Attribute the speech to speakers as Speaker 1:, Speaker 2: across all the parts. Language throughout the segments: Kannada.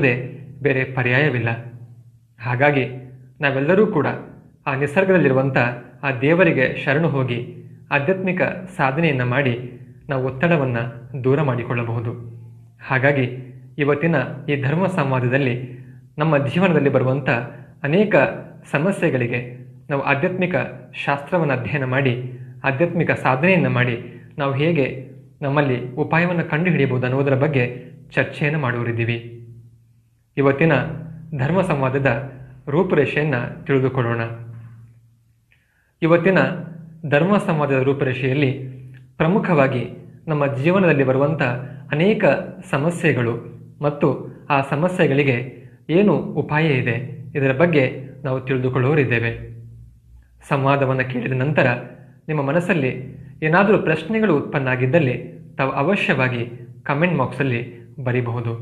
Speaker 1: ಅಲ್ಲದೆ ಬೇರೆ ಪರ್ಯಾಯವಿಲ್ಲ ಹಾಗಾಗಿ ನಾವೆಲ್ಲರೂ ಕೂಡ ಆ ನಿಸರ್ಗದಲ್ಲಿರುವಂಥ ಆ ದೇವರಿಗೆ ಶರಣು ಹೋಗಿ ಆಧ್ಯಾತ್ಮಿಕ ಸಾಧನೆಯನ್ನು ಮಾಡಿ ನಾವು ಒತ್ತಡವನ್ನು ದೂರ ಮಾಡಿಕೊಳ್ಳಬಹುದು ಹಾಗಾಗಿ ಇವತ್ತಿನ ಈ ಧರ್ಮ ಸಂವಾದದಲ್ಲಿ ನಮ್ಮ ಜೀವನದಲ್ಲಿ ಬರುವಂಥ ಅನೇಕ ಸಮಸ್ಯೆಗಳಿಗೆ ನಾವು ಆಧ್ಯಾತ್ಮಿಕ ಶಾಸ್ತ್ರವನ್ನು ಅಧ್ಯಯನ ಮಾಡಿ ಆಧ್ಯಾತ್ಮಿಕ ಸಾಧನೆಯನ್ನು ಮಾಡಿ ನಾವು ಹೇಗೆ ನಮ್ಮಲ್ಲಿ ಉಪಾಯವನ್ನು ಕಂಡುಹಿಡಿಯಬಹುದು ಅನ್ನೋದರ ಬಗ್ಗೆ ಚರ್ಚೆಯನ್ನು ಮಾಡುವರಿದ್ದೀವಿ ಇವತ್ತಿನ ಧರ್ಮ ಸಂವಾದದ ರೂಪುರೇಷೆಯನ್ನು ತಿಳಿದುಕೊಳ್ಳೋಣ ಇವತ್ತಿನ ಧರ್ಮ ಸಂವಾದದ ರೂಪುರೇಷೆಯಲ್ಲಿ ಪ್ರಮುಖವಾಗಿ ನಮ್ಮ ಜೀವನದಲ್ಲಿ ಬರುವಂಥ ಅನೇಕ ಸಮಸ್ಯೆಗಳು ಮತ್ತು ಆ ಸಮಸ್ಯೆಗಳಿಗೆ ಏನು ಉಪಾಯ ಇದೆ ಇದರ ಬಗ್ಗೆ ನಾವು ತಿಳಿದುಕೊಳ್ಳೋರಿದ್ದೇವೆ ಸಂವಾದವನ್ನು ಕೇಳಿದ ನಂತರ ನಿಮ್ಮ ಮನಸ್ಸಲ್ಲಿ ಏನಾದರೂ ಪ್ರಶ್ನೆಗಳು ಉತ್ಪನ್ನ ಆಗಿದ್ದಲ್ಲಿ ತಾವು ಅವಶ್ಯವಾಗಿ ಕಮೆಂಟ್ ಬಾಕ್ಸಲ್ಲಿ ಬರೀಬಹುದು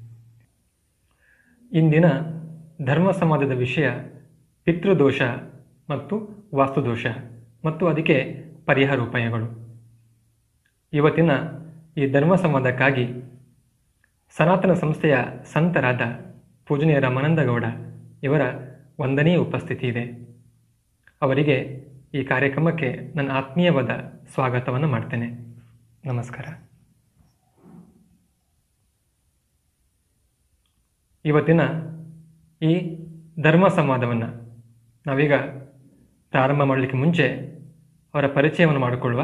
Speaker 1: ಇಂದಿನ ಧರ್ಮ ಸಂವಾದದ ವಿಷಯ ಪಿತೃದೋಷ ಮತ್ತು ವಾಸ್ತುದೋಷ ಮತ್ತು ಅದಕ್ಕೆ ಪರಿಹಾರ ಉಪಾಯಗಳು ಇವತ್ತಿನ ಈ ಧರ್ಮ ಸಂವಾದಕ್ಕಾಗಿ ಸನಾತನ ಸಂಸ್ಥೆಯ ಸಂತರಾದ ಪೂಜನೀಯ ರಮಾನಂದಗೌಡ ಇವರ ವಂದನೀಯ ಉಪಸ್ಥಿತಿ ಇದೆ ಅವರಿಗೆ ಈ ಕಾರ್ಯಕ್ರಮಕ್ಕೆ ನನ್ನ ಆತ್ಮೀಯವಾದ ಸ್ವಾಗತವನ್ನು ಮಾಡ್ತೇನೆ ನಮಸ್ಕಾರ ಇವತ್ತಿನ ಈ ಧರ್ಮ ಸಂವಾದವನ್ನು ನಾವೀಗ ಪ್ರಾರಂಭ ಮಾಡಲಿಕ್ಕೆ ಮುಂಚೆ ಅವರ ಪರಿಚಯವನ್ನು ಮಾಡಿಕೊಳ್ಳುವ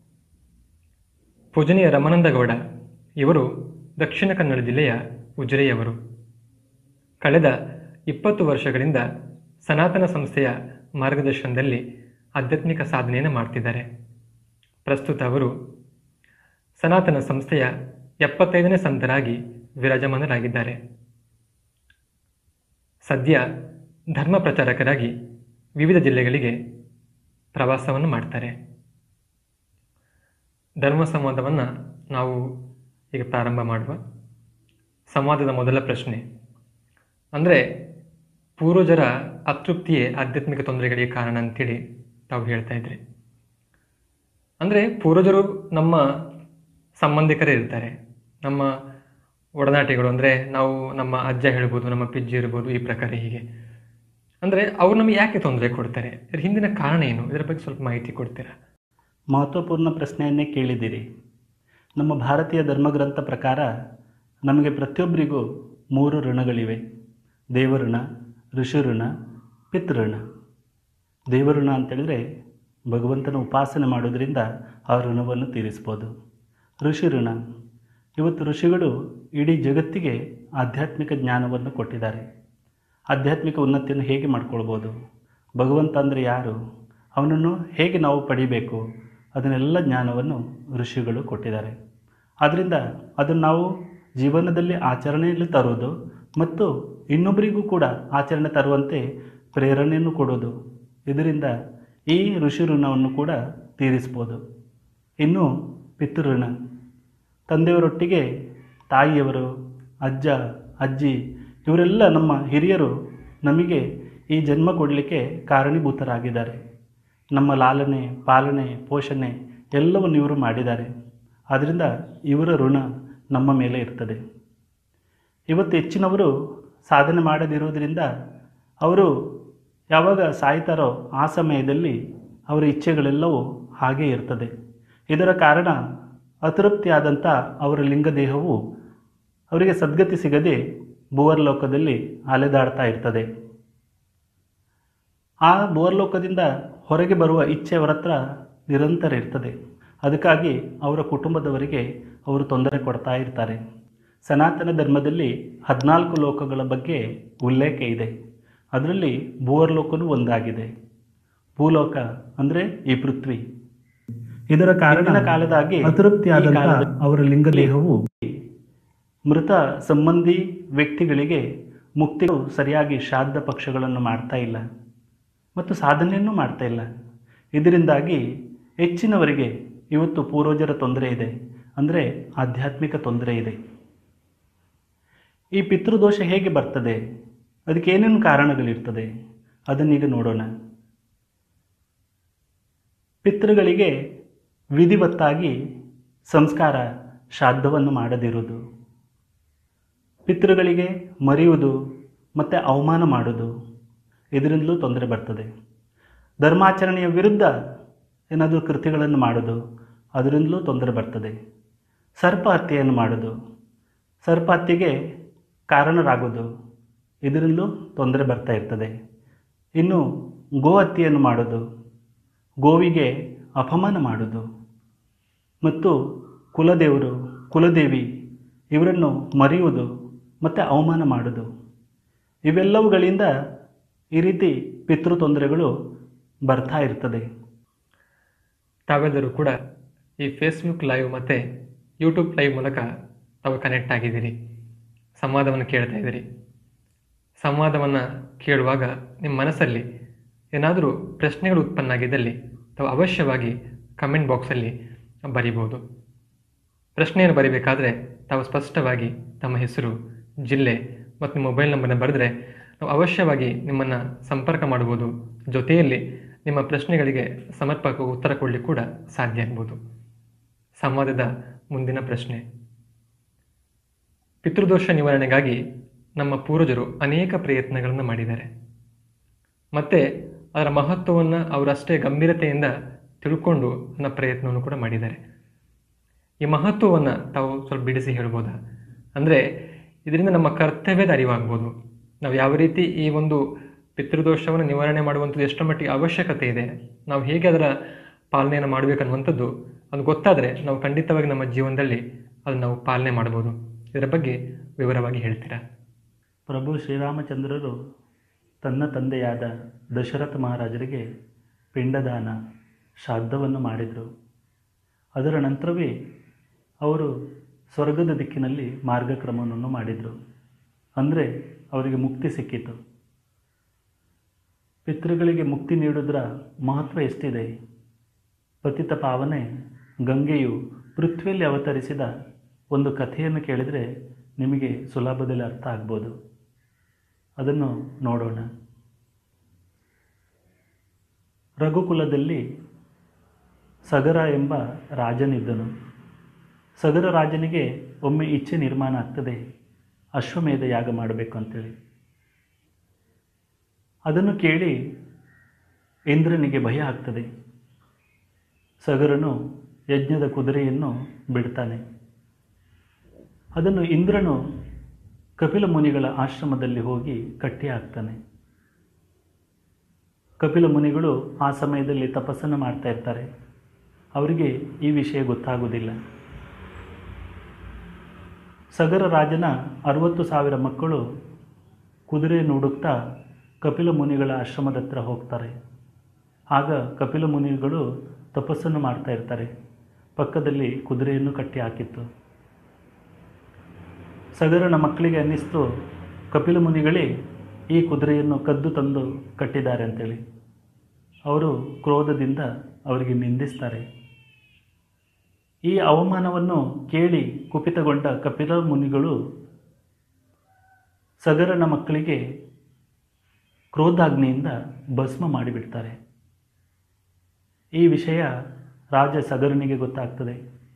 Speaker 1: ಪೂಜನೀಯ ರಮಾನಂದಗೌಡ ಇವರು ದಕ್ಷಿಣ ಕನ್ನಡ ಜಿಲ್ಲೆಯ ಉಜಿರೆಯವರು ಕಳೆದ ಇಪ್ಪತ್ತು ವರ್ಷಗಳಿಂದ ಸನಾತನ ಸಂಸ್ಥೆಯ ಮಾರ್ಗದರ್ಶನದಲ್ಲಿ ಆಧ್ಯಾತ್ಮಿಕ ಸಾಧನೆಯನ್ನು ಮಾಡ್ತಿದ್ದಾರೆ ಪ್ರಸ್ತುತ ಅವರು ಸನಾತನ ಸಂಸ್ಥೆಯ ಎಪ್ಪತ್ತೈದನೇ ಸಂತರಾಗಿ ವಿರಾಜಮಾನರಾಗಿದ್ದಾರೆ ಸದ್ಯ ಧರ್ಮ ಪ್ರಚಾರಕರಾಗಿ ವಿವಿಧ ಜಿಲ್ಲೆಗಳಿಗೆ ಪ್ರವಾಸವನ್ನು ಮಾಡ್ತಾರೆ ಧರ್ಮ ಸಂವಾದವನ್ನು ನಾವು ಈಗ ಪ್ರಾರಂಭ ಮಾಡುವ ಸಂವಾದದ ಮೊದಲ ಪ್ರಶ್ನೆ ಅಂದರೆ ಪೂರ್ವಜರ ಅತೃಪ್ತಿಯೇ ಆಧ್ಯಾತ್ಮಿಕ ತೊಂದರೆಗಳಿಗೆ ಕಾರಣ ಅಂತೇಳಿ ತಾವು ಹೇಳ್ತಾ ಇದ್ರಿ ಅಂದರೆ ಪೂರ್ವಜರು ನಮ್ಮ ಸಂಬಂಧಿಕರೇ ಇರ್ತಾರೆ ನಮ್ಮ ಒಡನಾಟಿಗಳು ಅಂದರೆ ನಾವು ನಮ್ಮ ಅಜ್ಜ ಹೇಳ್ಬೋದು ನಮ್ಮ ಪಿಜ್ಜಿ ಇರ್ಬೋದು ಈ ಪ್ರಕಾರ ಹೀಗೆ ಅಂದರೆ ಅವ್ರು ನಮಗೆ ಯಾಕೆ ತೊಂದರೆ ಕೊಡ್ತಾರೆ ಇದ್ರ ಹಿಂದಿನ ಕಾರಣ ಏನು ಇದರ ಬಗ್ಗೆ ಸ್ವಲ್ಪ ಮಾಹಿತಿ ಕೊಡ್ತೀರಾ
Speaker 2: ಮಹತ್ವಪೂರ್ಣ ಪ್ರಶ್ನೆಯನ್ನೇ ಕೇಳಿದ್ದೀರಿ ನಮ್ಮ ಭಾರತೀಯ ಧರ್ಮಗ್ರಂಥ ಪ್ರಕಾರ ನಮಗೆ ಪ್ರತಿಯೊಬ್ಬರಿಗೂ ಮೂರು ಋಣಗಳಿವೆ ದೇವಋಣ ಋಷಿಋಣ ಪಿತೃಋಣ ದೇವಋಣ ಅಂತೇಳಿದರೆ ಭಗವಂತನ ಉಪಾಸನೆ ಮಾಡೋದ್ರಿಂದ ಆ ಋಣವನ್ನು ತೀರಿಸ್ಬೋದು ಋಷಿ ಋಣ ಇವತ್ತು ಋಷಿಗಳು ಇಡೀ ಜಗತ್ತಿಗೆ ಆಧ್ಯಾತ್ಮಿಕ ಜ್ಞಾನವನ್ನು ಕೊಟ್ಟಿದ್ದಾರೆ ಆಧ್ಯಾತ್ಮಿಕ ಉನ್ನತಿಯನ್ನು ಹೇಗೆ ಮಾಡ್ಕೊಳ್ಬೋದು ಭಗವಂತ ಅಂದರೆ ಯಾರು ಅವನನ್ನು ಹೇಗೆ ನಾವು ಪಡಿಬೇಕು ಅದನ್ನೆಲ್ಲ ಜ್ಞಾನವನ್ನು ಋಷಿಗಳು ಕೊಟ್ಟಿದ್ದಾರೆ ಆದ್ದರಿಂದ ಅದನ್ನು ನಾವು ಜೀವನದಲ್ಲಿ ಆಚರಣೆಯಲ್ಲಿ ತರುವುದು ಮತ್ತು ಇನ್ನೊಬ್ಬರಿಗೂ ಕೂಡ ಆಚರಣೆ ತರುವಂತೆ ಪ್ರೇರಣೆಯನ್ನು ಕೊಡೋದು ಇದರಿಂದ ಈ ಋಷಿ ಋಣವನ್ನು ಕೂಡ ತೀರಿಸ್ಬೋದು ಇನ್ನು ಪಿತೃಋಣ ತಂದೆಯವರೊಟ್ಟಿಗೆ ತಾಯಿಯವರು ಅಜ್ಜ ಅಜ್ಜಿ ಇವರೆಲ್ಲ ನಮ್ಮ ಹಿರಿಯರು ನಮಗೆ ಈ ಜನ್ಮ ಕೊಡಲಿಕ್ಕೆ ಕಾರಣೀಭೂತರಾಗಿದ್ದಾರೆ ನಮ್ಮ ಲಾಲನೆ ಪಾಲನೆ ಪೋಷಣೆ ಎಲ್ಲವನ್ನು ಇವರು ಮಾಡಿದ್ದಾರೆ ಆದ್ದರಿಂದ ಇವರ ಋಣ ನಮ್ಮ ಮೇಲೆ ಇರ್ತದೆ ಇವತ್ತು ಹೆಚ್ಚಿನವರು ಸಾಧನೆ ಮಾಡದಿರುವುದರಿಂದ ಅವರು ಯಾವಾಗ ಸಾಯ್ತಾರೋ ಆ ಸಮಯದಲ್ಲಿ ಅವರ ಇಚ್ಛೆಗಳೆಲ್ಲವೂ ಹಾಗೇ ಇರ್ತದೆ ಇದರ ಕಾರಣ ಅತೃಪ್ತಿಯಾದಂಥ ಅವರ ಲಿಂಗದೇಹವು ಅವರಿಗೆ ಸದ್ಗತಿ ಸಿಗದೆ ಭುವರ್ಲೋಕದಲ್ಲಿ ಅಲೆದಾಡ್ತಾ ಇರ್ತದೆ ಆ ಭುವರ್ಲೋಕದಿಂದ ಹೊರಗೆ ಬರುವ ಇಚ್ಛೆ ಅವರ ಹತ್ರ ನಿರಂತರ ಇರ್ತದೆ ಅದಕ್ಕಾಗಿ ಅವರ ಕುಟುಂಬದವರಿಗೆ ಅವರು ತೊಂದರೆ ಕೊಡ್ತಾ ಇರ್ತಾರೆ ಸನಾತನ ಧರ್ಮದಲ್ಲಿ ಹದಿನಾಲ್ಕು ಲೋಕಗಳ ಬಗ್ಗೆ ಉಲ್ಲೇಖ ಇದೆ ಅದರಲ್ಲಿ ಭೂವರ್ಲೋಕನೂ ಒಂದಾಗಿದೆ ಭೂಲೋಕ ಅಂದರೆ ಈ ಪೃಥ್ವಿ ಇದರ ಕಾರಣ ಕಾಲದಾಗಿ
Speaker 3: ಅತೃಪ್ತಿಯಾದಂಥ ಅವರ ಲಿಂಗದೇಹವು
Speaker 2: ಮೃತ ಸಂಬಂಧಿ ವ್ಯಕ್ತಿಗಳಿಗೆ ಮುಕ್ತಿಗಳು ಸರಿಯಾಗಿ ಶ್ರಾದ್ದ ಪಕ್ಷಗಳನ್ನು ಮಾಡ್ತಾ ಇಲ್ಲ ಮತ್ತು ಸಾಧನೆಯನ್ನು ಮಾಡ್ತಾ ಇಲ್ಲ ಇದರಿಂದಾಗಿ ಹೆಚ್ಚಿನವರಿಗೆ ಇವತ್ತು ಪೂರ್ವಜರ ತೊಂದರೆ ಇದೆ ಅಂದರೆ ಆಧ್ಯಾತ್ಮಿಕ ತೊಂದರೆ ಇದೆ ಈ ಪಿತೃದೋಷ ಹೇಗೆ ಬರ್ತದೆ ಅದಕ್ಕೆ ಏನೇನು ಕಾರಣಗಳಿರ್ತದೆ ಅದನ್ನೀಗ ನೋಡೋಣ ಪಿತೃಗಳಿಗೆ ವಿಧಿವತ್ತಾಗಿ ಸಂಸ್ಕಾರ ಶ್ರಾದ್ದವನ್ನು ಮಾಡದಿರುವುದು ಪಿತೃಗಳಿಗೆ ಮರೆಯುವುದು ಮತ್ತು ಅವಮಾನ ಮಾಡುವುದು ಇದರಿಂದಲೂ ತೊಂದರೆ ಬರ್ತದೆ ಧರ್ಮಾಚರಣೆಯ ವಿರುದ್ಧ ಏನಾದರೂ ಕೃತಿಗಳನ್ನು ಮಾಡೋದು ಅದರಿಂದಲೂ ತೊಂದರೆ ಬರ್ತದೆ ಸರ್ಪ ಹತ್ಯೆಯನ್ನು ಮಾಡೋದು ಸರ್ಪ ಹತ್ಯೆಗೆ ಕಾರಣರಾಗೋದು ಇದರಿಂದಲೂ ತೊಂದರೆ ಬರ್ತಾ ಇರ್ತದೆ ಇನ್ನು ಗೋ ಹತ್ಯೆಯನ್ನು ಮಾಡೋದು ಗೋವಿಗೆ ಅಪಮಾನ ಮಾಡೋದು ಮತ್ತು ಕುಲದೇವರು ಕುಲದೇವಿ ಇವರನ್ನು ಮರೆಯುವುದು ಮತ್ತು ಅವಮಾನ ಮಾಡೋದು ಇವೆಲ್ಲವುಗಳಿಂದ ಈ ರೀತಿ ಪಿತೃ ತೊಂದರೆಗಳು ಬರ್ತಾ ಇರ್ತದೆ
Speaker 1: ತಾವೆಲ್ಲರೂ ಕೂಡ ಈ ಫೇಸ್ಬುಕ್ ಲೈವ್ ಮತ್ತು ಯೂಟ್ಯೂಬ್ ಲೈವ್ ಮೂಲಕ ತಾವು ಕನೆಕ್ಟ್ ಆಗಿದ್ದೀರಿ ಸಂವಾದವನ್ನು ಕೇಳ್ತಾ ಇದ್ದೀರಿ ಸಂವಾದವನ್ನು ಕೇಳುವಾಗ ನಿಮ್ಮ ಮನಸ್ಸಲ್ಲಿ ಏನಾದರೂ ಪ್ರಶ್ನೆಗಳು ಉತ್ಪನ್ನ ಆಗಿದ್ದಲ್ಲಿ ತಾವು ಅವಶ್ಯವಾಗಿ ಕಮೆಂಟ್ ಬಾಕ್ಸಲ್ಲಿ ಬರಿಬೋದು ಪ್ರಶ್ನೆಯನ್ನು ಬರಿಬೇಕಾದ್ರೆ ತಾವು ಸ್ಪಷ್ಟವಾಗಿ ತಮ್ಮ ಹೆಸರು ಜಿಲ್ಲೆ ಮತ್ತು ನಿಮ್ಮ ಮೊಬೈಲ್ ನಂಬರ್ನ ಬರೆದ್ರೆ ನಾವು ಅವಶ್ಯವಾಗಿ ನಿಮ್ಮನ್ನು ಸಂಪರ್ಕ ಮಾಡ್ಬೋದು ಜೊತೆಯಲ್ಲಿ ನಿಮ್ಮ ಪ್ರಶ್ನೆಗಳಿಗೆ ಸಮರ್ಪಕ ಉತ್ತರ ಕೊಡಲಿಕ್ಕೆ ಕೂಡ ಸಾಧ್ಯ ಆಗ್ಬೋದು ಸಂವಾದದ ಮುಂದಿನ ಪ್ರಶ್ನೆ ಪಿತೃದೋಷ ನಿವಾರಣೆಗಾಗಿ ನಮ್ಮ ಪೂರ್ವಜರು ಅನೇಕ ಪ್ರಯತ್ನಗಳನ್ನು ಮಾಡಿದ್ದಾರೆ ಮತ್ತು ಅದರ ಮಹತ್ವವನ್ನು ಅವರಷ್ಟೇ ಗಂಭೀರತೆಯಿಂದ ತಿಳ್ಕೊಂಡು ಅನ್ನೋ ಪ್ರಯತ್ನವನ್ನು ಕೂಡ ಮಾಡಿದ್ದಾರೆ ಈ ಮಹತ್ವವನ್ನು ತಾವು ಸ್ವಲ್ಪ ಬಿಡಿಸಿ ಹೇಳ್ಬೋದಾ ಅಂದರೆ ಇದರಿಂದ ನಮ್ಮ ಕರ್ತವ್ಯದ ಅರಿವಾಗ್ಬೋದು ನಾವು ಯಾವ ರೀತಿ ಈ ಒಂದು ಪಿತೃದೋಷವನ್ನು ನಿವಾರಣೆ ಮಾಡುವಂಥದ್ದು ಎಷ್ಟರ ಮಟ್ಟಿಗೆ ಅವಶ್ಯಕತೆ ಇದೆ ನಾವು ಹೇಗೆ ಅದರ ಪಾಲನೆಯನ್ನು ಮಾಡಬೇಕನ್ನುವಂಥದ್ದು ಅದು ಗೊತ್ತಾದರೆ ನಾವು ಖಂಡಿತವಾಗಿ ನಮ್ಮ ಜೀವನದಲ್ಲಿ ಅದನ್ನು ನಾವು ಪಾಲನೆ ಮಾಡ್ಬೋದು ಇದರ ಬಗ್ಗೆ ವಿವರವಾಗಿ ಹೇಳ್ತೀರಾ
Speaker 2: ಪ್ರಭು ಶ್ರೀರಾಮಚಂದ್ರರು ತನ್ನ ತಂದೆಯಾದ ದಶರಥ ಮಹಾರಾಜರಿಗೆ ಪಿಂಡದಾನ ಶ್ರಾದ್ದವನ್ನು ಮಾಡಿದರು ಅದರ ನಂತರವೇ ಅವರು ಸ್ವರ್ಗದ ದಿಕ್ಕಿನಲ್ಲಿ ಮಾರ್ಗಕ್ರಮವನ್ನು ಮಾಡಿದರು ಅಂದರೆ ಅವರಿಗೆ ಮುಕ್ತಿ ಸಿಕ್ಕಿತು ಪಿತೃಗಳಿಗೆ ಮುಕ್ತಿ ನೀಡುವುದರ ಮಹತ್ವ ಎಷ್ಟಿದೆ ಪತಿತ ಪಾವನೆ ಗಂಗೆಯು ಪೃಥ್ವಿಯಲ್ಲಿ ಅವತರಿಸಿದ ಒಂದು ಕಥೆಯನ್ನು ಕೇಳಿದರೆ ನಿಮಗೆ ಸುಲಭದಲ್ಲಿ ಅರ್ಥ ಆಗ್ಬೋದು ಅದನ್ನು ನೋಡೋಣ ರಘುಕುಲದಲ್ಲಿ ಸಗರ ಎಂಬ ರಾಜನಿದ್ದನು ಸಗರ ರಾಜನಿಗೆ ಒಮ್ಮೆ ಇಚ್ಛೆ ನಿರ್ಮಾಣ ಆಗ್ತದೆ ಅಶ್ವಮೇಧ ಯಾಗ ಮಾಡಬೇಕು ಅಂತೇಳಿ ಅದನ್ನು ಕೇಳಿ ಇಂದ್ರನಿಗೆ ಭಯ ಆಗ್ತದೆ ಸಗರನು ಯಜ್ಞದ ಕುದುರೆಯನ್ನು ಬಿಡ್ತಾನೆ ಅದನ್ನು ಇಂದ್ರನು ಕಪಿಲ ಮುನಿಗಳ ಆಶ್ರಮದಲ್ಲಿ ಹೋಗಿ ಕಟ್ಟಿ ಹಾಕ್ತಾನೆ ಕಪಿಲ ಮುನಿಗಳು ಆ ಸಮಯದಲ್ಲಿ ತಪಸ್ಸನ್ನು ಮಾಡ್ತಾ ಇರ್ತಾರೆ ಅವರಿಗೆ ಈ ವಿಷಯ ಗೊತ್ತಾಗುವುದಿಲ್ಲ ಸಗರ ರಾಜನ ಅರವತ್ತು ಸಾವಿರ ಮಕ್ಕಳು ಕುದುರೆ ನೋಡುತ್ತಾ ಕಪಿಲ ಮುನಿಗಳ ಆಶ್ರಮದ ಹತ್ರ ಹೋಗ್ತಾರೆ ಆಗ ಕಪಿಲ ಮುನಿಗಳು ತಪಸ್ಸನ್ನು ಮಾಡ್ತಾ ಇರ್ತಾರೆ ಪಕ್ಕದಲ್ಲಿ ಕುದುರೆಯನ್ನು ಕಟ್ಟಿ ಹಾಕಿತ್ತು ಸಗರನ ಮಕ್ಕಳಿಗೆ ಅನ್ನಿಸ್ತು ಕಪಿಲ ಮುನಿಗಳೇ ಈ ಕುದುರೆಯನ್ನು ಕದ್ದು ತಂದು ಕಟ್ಟಿದ್ದಾರೆ ಅಂತೇಳಿ ಅವರು ಕ್ರೋಧದಿಂದ ಅವರಿಗೆ ನಿಂದಿಸ್ತಾರೆ ಈ ಅವಮಾನವನ್ನು ಕೇಳಿ ಕುಪಿತಗೊಂಡ ಕಪಿಲ ಮುನಿಗಳು ಸಗರನ ಮಕ್ಕಳಿಗೆ ಕ್ರೋಧಾಗ್ನಿಯಿಂದ ಭಸ್ಮ ಮಾಡಿಬಿಡ್ತಾರೆ ಈ ವಿಷಯ ರಾಜ ಸಗರನಿಗೆ ಗೊತ್ತಾಗ್ತದೆ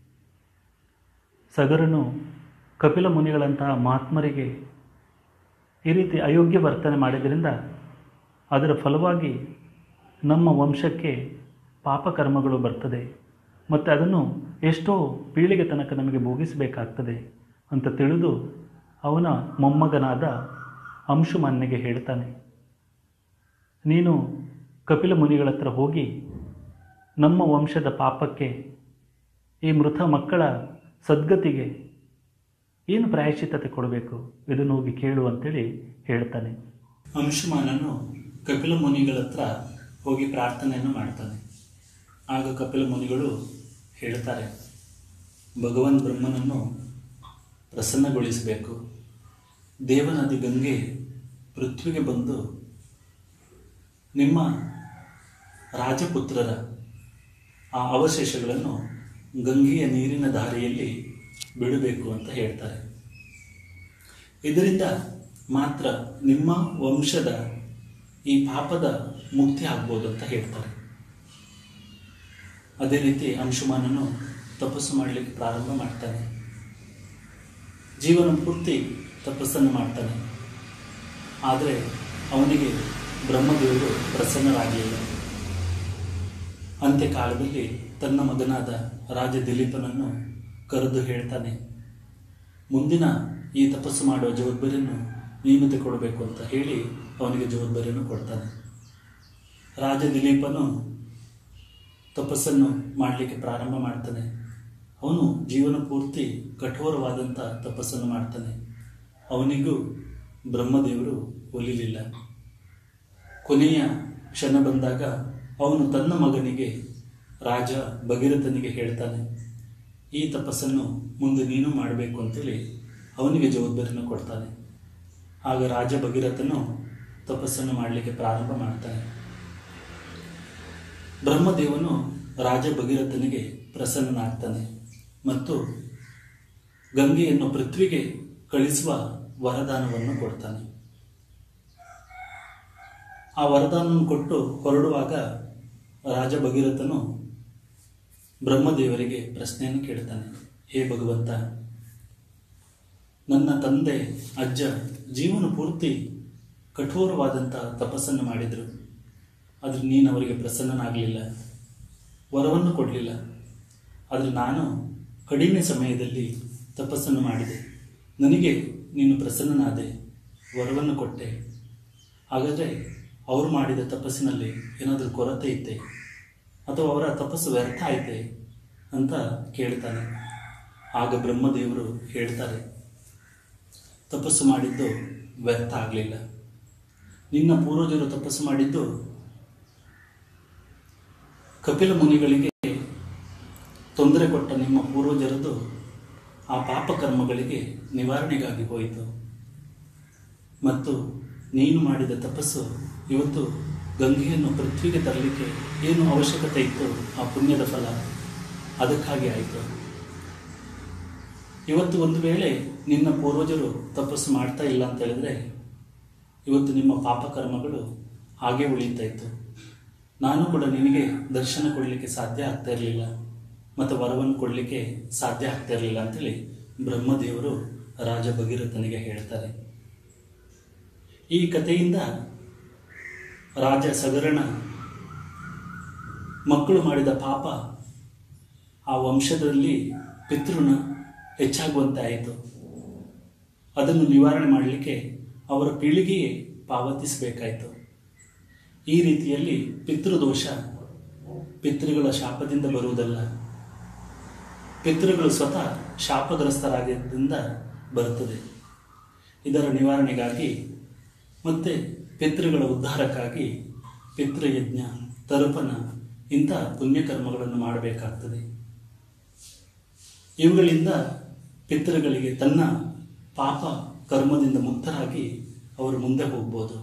Speaker 2: ಸಗರನು ಕಪಿಲ ಮುನಿಗಳಂತಹ ಮಹಾತ್ಮರಿಗೆ ಈ ರೀತಿ ಅಯೋಗ್ಯ ವರ್ತನೆ ಮಾಡಿದ್ರಿಂದ ಅದರ ಫಲವಾಗಿ ನಮ್ಮ ವಂಶಕ್ಕೆ ಪಾಪಕರ್ಮಗಳು ಬರ್ತದೆ ಮತ್ತು ಅದನ್ನು ಎಷ್ಟೋ ಪೀಳಿಗೆ ತನಕ ನಮಗೆ ಭೋಗಿಸಬೇಕಾಗ್ತದೆ ಅಂತ ತಿಳಿದು ಅವನ ಮೊಮ್ಮಗನಾದ ಅಂಶುಮಾನ್ಯಗೆ ಹೇಳ್ತಾನೆ ನೀನು ಕಪಿಲ ಮುನಿಗಳ ಹತ್ರ ಹೋಗಿ ನಮ್ಮ ವಂಶದ ಪಾಪಕ್ಕೆ ಈ ಮೃತ ಮಕ್ಕಳ ಸದ್ಗತಿಗೆ ಏನು ಪ್ರಾಯಶ್ಚಿತ್ತತೆ ಕೊಡಬೇಕು ಇದನ್ನು ಹೋಗಿ ಕೇಳು ಅಂತೇಳಿ ಹೇಳ್ತಾನೆ ಅಂಶುಮಾನನು ಕಪಿಲ ಮುನಿಗಳ ಹತ್ರ ಹೋಗಿ ಪ್ರಾರ್ಥನೆಯನ್ನು ಮಾಡ್ತಾನೆ ಆಗ ಕಪಿಲ ಮುನಿಗಳು ಹೇಳ್ತಾರೆ ಭಗವಾನ್ ಬ್ರಹ್ಮನನ್ನು ಪ್ರಸನ್ನಗೊಳಿಸಬೇಕು ದೇವನದಿ ಗಂಗೆ ಪೃಥ್ವಿಗೆ ಬಂದು ನಿಮ್ಮ ರಾಜಪುತ್ರರ ಆ ಅವಶೇಷಗಳನ್ನು ಗಂಗೆಯ ನೀರಿನ ದಾರಿಯಲ್ಲಿ ಬಿಡಬೇಕು ಅಂತ ಹೇಳ್ತಾರೆ ಇದರಿಂದ ಮಾತ್ರ ನಿಮ್ಮ ವಂಶದ ಈ ಪಾಪದ ಮುಕ್ತಿ ಆಗ್ಬೋದು ಅಂತ ಹೇಳ್ತಾರೆ ಅದೇ ರೀತಿ ಅಂಶುಮಾನನು ತಪಸ್ಸು ಮಾಡಲಿಕ್ಕೆ ಪ್ರಾರಂಭ ಮಾಡ್ತಾನೆ ಜೀವನ ಪೂರ್ತಿ ತಪಸ್ಸನ್ನು ಮಾಡ್ತಾನೆ ಆದರೆ ಅವನಿಗೆ ಬ್ರಹ್ಮದೇವರು ಪ್ರಸನ್ನರಾಗಲಿಲ್ಲ ಅಂತ್ಯಕಾಲದಲ್ಲಿ ತನ್ನ ಮಗನಾದ ರಾಜ ದಿಲೀಪನನ್ನು ಕರೆದು ಹೇಳ್ತಾನೆ ಮುಂದಿನ ಈ ತಪಸ್ಸು ಮಾಡುವ ಜವಾಬ್ದಾರಿಯನ್ನು ನೀನು ತಗೊಳ್ಬೇಕು ಅಂತ ಹೇಳಿ ಅವನಿಗೆ ಜವಾಬ್ದಾರಿಯನ್ನು ಕೊಡ್ತಾನೆ ರಾಜ ದಿಲೀಪನು ತಪಸ್ಸನ್ನು ಮಾಡಲಿಕ್ಕೆ ಪ್ರಾರಂಭ ಮಾಡ್ತಾನೆ ಅವನು ಜೀವನ ಪೂರ್ತಿ ಕಠೋರವಾದಂಥ ತಪಸ್ಸನ್ನು ಮಾಡ್ತಾನೆ ಅವನಿಗೂ ಬ್ರಹ್ಮದೇವರು ಒಲಿಲಿಲ್ಲ ಕೊನೆಯ ಕ್ಷಣ ಬಂದಾಗ ಅವನು ತನ್ನ ಮಗನಿಗೆ ರಾಜ ಭಗೀರಥನಿಗೆ ಹೇಳ್ತಾನೆ ಈ ತಪಸ್ಸನ್ನು ಮುಂದೆ ನೀನು ಮಾಡಬೇಕು ಅಂತೇಳಿ ಅವನಿಗೆ ಜವಾಬ್ದಾರಿಯನ್ನು ಕೊಡ್ತಾನೆ ಆಗ ರಾಜ ಭಗೀರಥನು ತಪಸ್ಸನ್ನು ಮಾಡಲಿಕ್ಕೆ ಪ್ರಾರಂಭ ಮಾಡ್ತಾನೆ ಬ್ರಹ್ಮದೇವನು ರಾಜ ಭಗೀರಥನಿಗೆ ಪ್ರಸನ್ನನಾಗ್ತಾನೆ ಮತ್ತು ಗಂಗೆಯನ್ನು ಪೃಥ್ವಿಗೆ ಕಳಿಸುವ ವರದಾನವನ್ನು ಕೊಡ್ತಾನೆ ಆ ವರದಾನವನ್ನು ಕೊಟ್ಟು ಹೊರಡುವಾಗ ರಾಜ ಭಗೀರಥನು ಬ್ರಹ್ಮದೇವರಿಗೆ ಪ್ರಶ್ನೆಯನ್ನು ಕೇಳ್ತಾನೆ ಹೇ ಭಗವಂತ ನನ್ನ ತಂದೆ ಅಜ್ಜ ಜೀವನ ಪೂರ್ತಿ ಕಠೋರವಾದಂಥ ತಪಸ್ಸನ್ನು ಮಾಡಿದರು ಆದರೆ ನೀನು ಅವರಿಗೆ ಪ್ರಸನ್ನನಾಗಲಿಲ್ಲ ವರವನ್ನು ಕೊಡಲಿಲ್ಲ ಆದರೆ ನಾನು ಕಡಿಮೆ ಸಮಯದಲ್ಲಿ ತಪಸ್ಸನ್ನು ಮಾಡಿದೆ ನನಗೆ ನೀನು ಪ್ರಸನ್ನನಾದೆ ವರವನ್ನು ಕೊಟ್ಟೆ ಹಾಗಾದರೆ ಅವರು ಮಾಡಿದ ತಪಸ್ಸಿನಲ್ಲಿ ಏನಾದರೂ ಕೊರತೆ ಇತ್ತೆ ಅಥವಾ ಅವರ ತಪಸ್ಸು ವ್ಯರ್ಥ ಆಯಿತೆ ಅಂತ ಕೇಳ್ತಾನೆ ಆಗ ಬ್ರಹ್ಮದೇವರು ಹೇಳ್ತಾರೆ ತಪಸ್ಸು ಮಾಡಿದ್ದು ವ್ಯರ್ಥ ಆಗಲಿಲ್ಲ ನಿನ್ನ ಪೂರ್ವಜರು ತಪಸ್ಸು ಮಾಡಿದ್ದು ಕಪಿಲ ಮುನಿಗಳಿಗೆ ತೊಂದರೆ ಕೊಟ್ಟ ನಿಮ್ಮ ಪೂರ್ವಜರದು ಆ ಪಾಪಕರ್ಮಗಳಿಗೆ ನಿವಾರಣೆಗಾಗಿ ಹೋಯಿತು ಮತ್ತು ನೀನು ಮಾಡಿದ ತಪಸ್ಸು ಇವತ್ತು ಗಂಗೆಯನ್ನು ಪೃಥ್ವಿಗೆ ತರಲಿಕ್ಕೆ ಏನು ಅವಶ್ಯಕತೆ ಇತ್ತು ಆ ಪುಣ್ಯದ ಫಲ ಅದಕ್ಕಾಗಿ ಆಯಿತು ಇವತ್ತು ಒಂದು ವೇಳೆ ನಿನ್ನ ಪೂರ್ವಜರು ತಪಸ್ಸು ಮಾಡ್ತಾ ಇಲ್ಲ ಅಂತ ಹೇಳಿದ್ರೆ ಇವತ್ತು ನಿಮ್ಮ ಪಾಪಕರ್ಮಗಳು ಹಾಗೆ ಉಳಿತಾ ಇತ್ತು ನಾನು ಕೂಡ ನಿನಗೆ ದರ್ಶನ ಕೊಡಲಿಕ್ಕೆ ಸಾಧ್ಯ ಆಗ್ತಾ ಇರಲಿಲ್ಲ ಮತ್ತು ವರವನ್ನು ಕೊಡಲಿಕ್ಕೆ ಸಾಧ್ಯ ಆಗ್ತಾ ಇರಲಿಲ್ಲ ಅಂತೇಳಿ ಬ್ರಹ್ಮದೇವರು ರಾಜ ಭಗೀರಥನಿಗೆ ಹೇಳ್ತಾರೆ ಈ ಕಥೆಯಿಂದ ರಾಜ ಸಗರಣ ಮಕ್ಕಳು ಮಾಡಿದ ಪಾಪ ಆ ವಂಶದಲ್ಲಿ ಪಿತೃನ ಹೆಚ್ಚಾಗುವಂತೆ ಆಯಿತು ಅದನ್ನು ನಿವಾರಣೆ ಮಾಡಲಿಕ್ಕೆ ಅವರ ಪೀಳಿಗೆಯೇ ಪಾವತಿಸಬೇಕಾಯಿತು ಈ ರೀತಿಯಲ್ಲಿ ಪಿತೃದೋಷ ಪಿತೃಗಳ ಶಾಪದಿಂದ ಬರುವುದಲ್ಲ ಪಿತೃಗಳು ಸ್ವತಃ ಶಾಪಗ್ರಸ್ತರಾಗಿದ್ದರಿಂದ ಬರುತ್ತದೆ ಇದರ ನಿವಾರಣೆಗಾಗಿ ಮತ್ತು ಪಿತೃಗಳ ಉದ್ಧಾರಕ್ಕಾಗಿ ಪಿತೃಯಜ್ಞ ತರುಪನ ಇಂಥ ಪುಣ್ಯಕರ್ಮಗಳನ್ನು ಮಾಡಬೇಕಾಗ್ತದೆ ಇವುಗಳಿಂದ ಪಿತೃಗಳಿಗೆ ತನ್ನ ಪಾಪ ಕರ್ಮದಿಂದ ಮುಕ್ತರಾಗಿ ಅವರು ಮುಂದೆ ಹೋಗ್ಬೋದು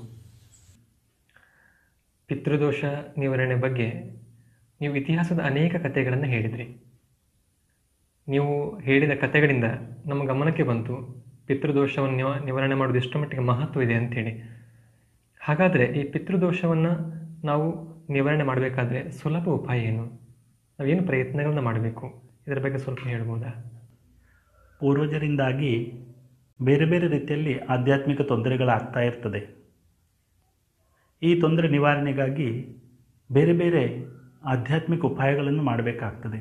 Speaker 1: ಪಿತೃದೋಷ ನಿವಾರಣೆ ಬಗ್ಗೆ ನೀವು ಇತಿಹಾಸದ ಅನೇಕ ಕಥೆಗಳನ್ನು ಹೇಳಿದ್ರಿ ನೀವು ಹೇಳಿದ ಕಥೆಗಳಿಂದ ನಮ್ಮ ಗಮನಕ್ಕೆ ಬಂತು ಪಿತೃದೋಷವನ್ನು ನಿವ ನಿವಾರಣೆ ಮಾಡೋದು ಎಷ್ಟು ಮಟ್ಟಿಗೆ ಮಹತ್ವ ಇದೆ ಅಂಥೇಳಿ ಹಾಗಾದರೆ ಈ ಪಿತೃದೋಷವನ್ನು ನಾವು ನಿವಾರಣೆ ಮಾಡಬೇಕಾದ್ರೆ ಸುಲಭ ಉಪಾಯ ಏನು ನಾವೇನು ಪ್ರಯತ್ನಗಳನ್ನ ಮಾಡಬೇಕು ಇದರ ಬಗ್ಗೆ ಸ್ವಲ್ಪ ಹೇಳ್ಬೋದಾ
Speaker 2: ಪೂರ್ವಜರಿಂದಾಗಿ ಬೇರೆ ಬೇರೆ ರೀತಿಯಲ್ಲಿ ಆಧ್ಯಾತ್ಮಿಕ ತೊಂದರೆಗಳಾಗ್ತಾ ಇರ್ತದೆ ಈ ತೊಂದರೆ ನಿವಾರಣೆಗಾಗಿ ಬೇರೆ ಬೇರೆ ಆಧ್ಯಾತ್ಮಿಕ ಉಪಾಯಗಳನ್ನು ಮಾಡಬೇಕಾಗ್ತದೆ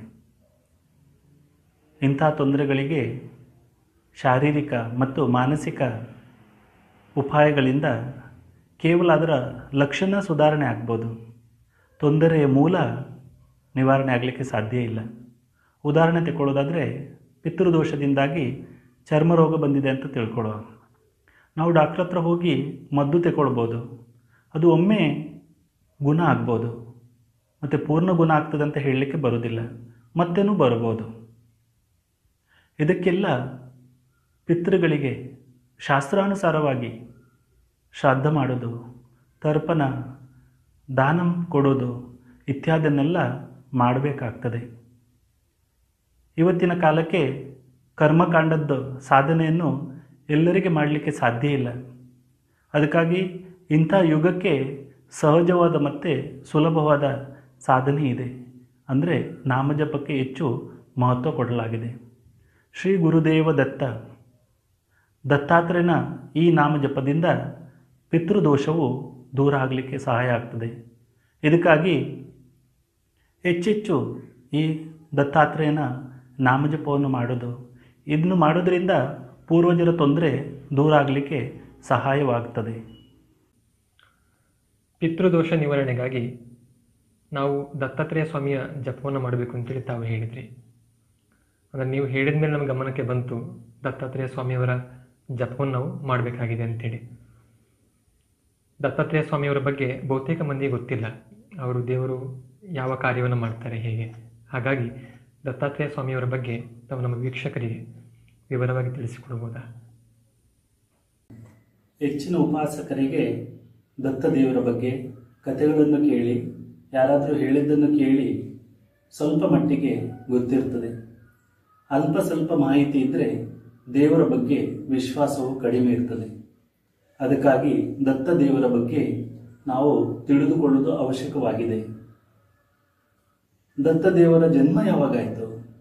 Speaker 2: ಇಂಥ ತೊಂದರೆಗಳಿಗೆ ಶಾರೀರಿಕ ಮತ್ತು ಮಾನಸಿಕ ಉಪಾಯಗಳಿಂದ ಕೇವಲ ಅದರ ಲಕ್ಷಣ ಸುಧಾರಣೆ ಆಗ್ಬೋದು ತೊಂದರೆಯ ಮೂಲ ನಿವಾರಣೆ ಆಗಲಿಕ್ಕೆ ಸಾಧ್ಯ ಇಲ್ಲ ಉದಾಹರಣೆ ತಗೊಳ್ಳೋದಾದರೆ ಪಿತೃದೋಷದಿಂದಾಗಿ ಚರ್ಮ ರೋಗ ಬಂದಿದೆ ಅಂತ ತಿಳ್ಕೊಳ್ಳೋ ನಾವು ಡಾಕ್ಟ್ರ್ ಹತ್ರ ಹೋಗಿ ಮದ್ದು ತಗೊಳ್ಬೋದು ಅದು ಒಮ್ಮೆ ಗುಣ ಆಗ್ಬೋದು ಮತ್ತು ಪೂರ್ಣ ಗುಣ ಆಗ್ತದೆ ಅಂತ ಹೇಳಲಿಕ್ಕೆ ಬರೋದಿಲ್ಲ ಮತ್ತೇನೂ ಬರ್ಬೋದು ಇದಕ್ಕೆಲ್ಲ ಪಿತೃಗಳಿಗೆ ಶಾಸ್ತ್ರಾನುಸಾರವಾಗಿ ಶ್ರಾದ್ದ ಮಾಡೋದು ತರ್ಪಣ ದಾನ ಕೊಡೋದು ಇತ್ಯಾದನ್ನೆಲ್ಲ ಮಾಡಬೇಕಾಗ್ತದೆ ಇವತ್ತಿನ ಕಾಲಕ್ಕೆ ಕರ್ಮಕಾಂಡದ್ದು ಸಾಧನೆಯನ್ನು ಎಲ್ಲರಿಗೆ ಮಾಡಲಿಕ್ಕೆ ಸಾಧ್ಯ ಇಲ್ಲ ಅದಕ್ಕಾಗಿ ಇಂಥ ಯುಗಕ್ಕೆ ಸಹಜವಾದ ಮತ್ತು ಸುಲಭವಾದ ಸಾಧನೆ ಇದೆ ಅಂದರೆ ನಾಮಜಪಕ್ಕೆ ಹೆಚ್ಚು ಮಹತ್ವ ಕೊಡಲಾಗಿದೆ ಶ್ರೀ ಗುರುದೇವ ದತ್ತ ದತ್ತಾತ್ರೇಯನ ಈ ನಾಮ ಜಪದಿಂದ ಪಿತೃದೋಷವು ದೂರ ಆಗಲಿಕ್ಕೆ ಸಹಾಯ ಆಗ್ತದೆ ಇದಕ್ಕಾಗಿ ಹೆಚ್ಚೆಚ್ಚು ಈ ದತ್ತಾತ್ರೇಯನ ನಾಮಜಪವನ್ನು ಮಾಡೋದು ಇದನ್ನು ಮಾಡೋದರಿಂದ ಪೂರ್ವಜರ ತೊಂದರೆ ದೂರ ಆಗಲಿಕ್ಕೆ ಸಹಾಯವಾಗ್ತದೆ
Speaker 1: ಪಿತೃದೋಷ ನಿವಾರಣೆಗಾಗಿ ನಾವು ದತ್ತಾತ್ರೇಯ ಸ್ವಾಮಿಯ ಜಪವನ್ನು ಮಾಡಬೇಕು ಅಂತೇಳಿ ತಾವು ಹೇಳಿದ್ರಿ ಅಂದರೆ ನೀವು ಹೇಳಿದ ಮೇಲೆ ನಮ್ಮ ಗಮನಕ್ಕೆ ಬಂತು ದತ್ತಾತ್ರೇಯ ಸ್ವಾಮಿಯವರ ಜಪವನ್ನು ನಾವು ಮಾಡಬೇಕಾಗಿದೆ ಅಂತೇಳಿ ದತ್ತಾತ್ರೇಯ ಸ್ವಾಮಿಯವರ ಬಗ್ಗೆ ಬಹುತೇಕ ಮಂದಿಗೆ ಗೊತ್ತಿಲ್ಲ ಅವರು ದೇವರು ಯಾವ ಕಾರ್ಯವನ್ನು ಮಾಡ್ತಾರೆ ಹೇಗೆ ಹಾಗಾಗಿ ದತ್ತಾತ್ರೇಯ ಸ್ವಾಮಿಯವರ ಬಗ್ಗೆ ತಾವು ನಮ್ಮ ವೀಕ್ಷಕರಿಗೆ ವಿವರವಾಗಿ ತಿಳಿಸಿಕೊಡ್ಬೋದಾ
Speaker 2: ಹೆಚ್ಚಿನ ಉಪಾಸಕರಿಗೆ ದತ್ತದೇವರ ಬಗ್ಗೆ ಕಥೆಗಳನ್ನು ಕೇಳಿ ಯಾರಾದರೂ ಹೇಳಿದ್ದನ್ನು ಕೇಳಿ ಸ್ವಲ್ಪ ಮಟ್ಟಿಗೆ ಗೊತ್ತಿರ್ತದೆ ಅಲ್ಪ ಸ್ವಲ್ಪ ಮಾಹಿತಿ ಇದ್ದರೆ ದೇವರ ಬಗ್ಗೆ ವಿಶ್ವಾಸವು ಕಡಿಮೆ ಇರ್ತದೆ ಅದಕ್ಕಾಗಿ ದತ್ತ ದೇವರ ಬಗ್ಗೆ ನಾವು ತಿಳಿದುಕೊಳ್ಳುವುದು ಅವಶ್ಯಕವಾಗಿದೆ ದತ್ತ ದೇವರ ಜನ್ಮ ಯಾವಾಗಾಯಿತು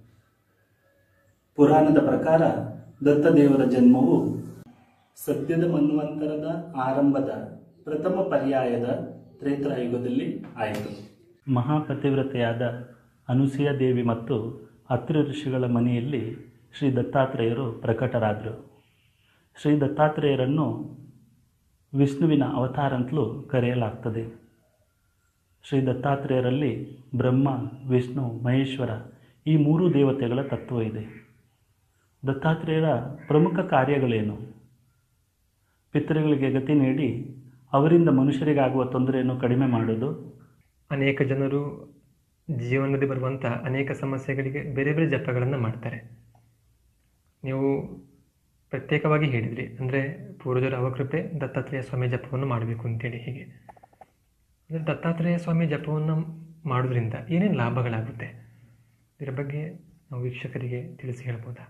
Speaker 2: ಪುರಾಣದ ಪ್ರಕಾರ ದತ್ತ ದೇವರ ಜನ್ಮವು ಸದ್ಯದ ಮನ್ವಂತರದ ಆರಂಭದ ಪ್ರಥಮ ಪರ್ಯಾಯದ ತ್ರೇತಾಯುಗದಲ್ಲಿ ಆಯಿತು ಮಹಾಪತಿವ್ರತೆಯಾದ ಅನುಸೂಯ ದೇವಿ ಮತ್ತು ಅತ್ರಿ ಋಷಿಗಳ ಮನೆಯಲ್ಲಿ ಶ್ರೀ ದತ್ತಾತ್ರೇಯರು ಪ್ರಕಟರಾದರು ಶ್ರೀ ದತ್ತಾತ್ರೇಯರನ್ನು ವಿಷ್ಣುವಿನ ಅವತಾರ ಅಂತಲೂ ಕರೆಯಲಾಗ್ತದೆ ಶ್ರೀ ದತ್ತಾತ್ರೇಯರಲ್ಲಿ ಬ್ರಹ್ಮ ವಿಷ್ಣು ಮಹೇಶ್ವರ ಈ ಮೂರು ದೇವತೆಗಳ ತತ್ವ ಇದೆ ದತ್ತಾತ್ರೇಯರ ಪ್ರಮುಖ ಕಾರ್ಯಗಳೇನು ಪಿತೃಗಳಿಗೆ ಗತಿ ನೀಡಿ ಅವರಿಂದ ಮನುಷ್ಯರಿಗಾಗುವ ತೊಂದರೆಯನ್ನು ಕಡಿಮೆ ಮಾಡೋದು
Speaker 1: ಅನೇಕ ಜನರು ಜೀವನದಲ್ಲಿ ಬರುವಂಥ ಅನೇಕ ಸಮಸ್ಯೆಗಳಿಗೆ ಬೇರೆ ಬೇರೆ ಜಪಗಳನ್ನು ಮಾಡ್ತಾರೆ ನೀವು ಪ್ರತ್ಯೇಕವಾಗಿ ಹೇಳಿದ್ರಿ ಅಂದರೆ ಪೂರ್ವಜರ ಅವಕೃಪೆ ದತ್ತಾತ್ರೇಯ ಸ್ವಾಮಿ ಜಪವನ್ನು ಮಾಡಬೇಕು ಅಂತೇಳಿ ಹೀಗೆ ಅಂದರೆ ದತ್ತಾತ್ರೇಯ ಸ್ವಾಮಿ ಜಪವನ್ನು ಮಾಡೋದ್ರಿಂದ ಏನೇನು ಲಾಭಗಳಾಗುತ್ತೆ ಇದರ ಬಗ್ಗೆ ನಾವು ವೀಕ್ಷಕರಿಗೆ ತಿಳಿಸಿ ಹೇಳ್ಬೋದಾ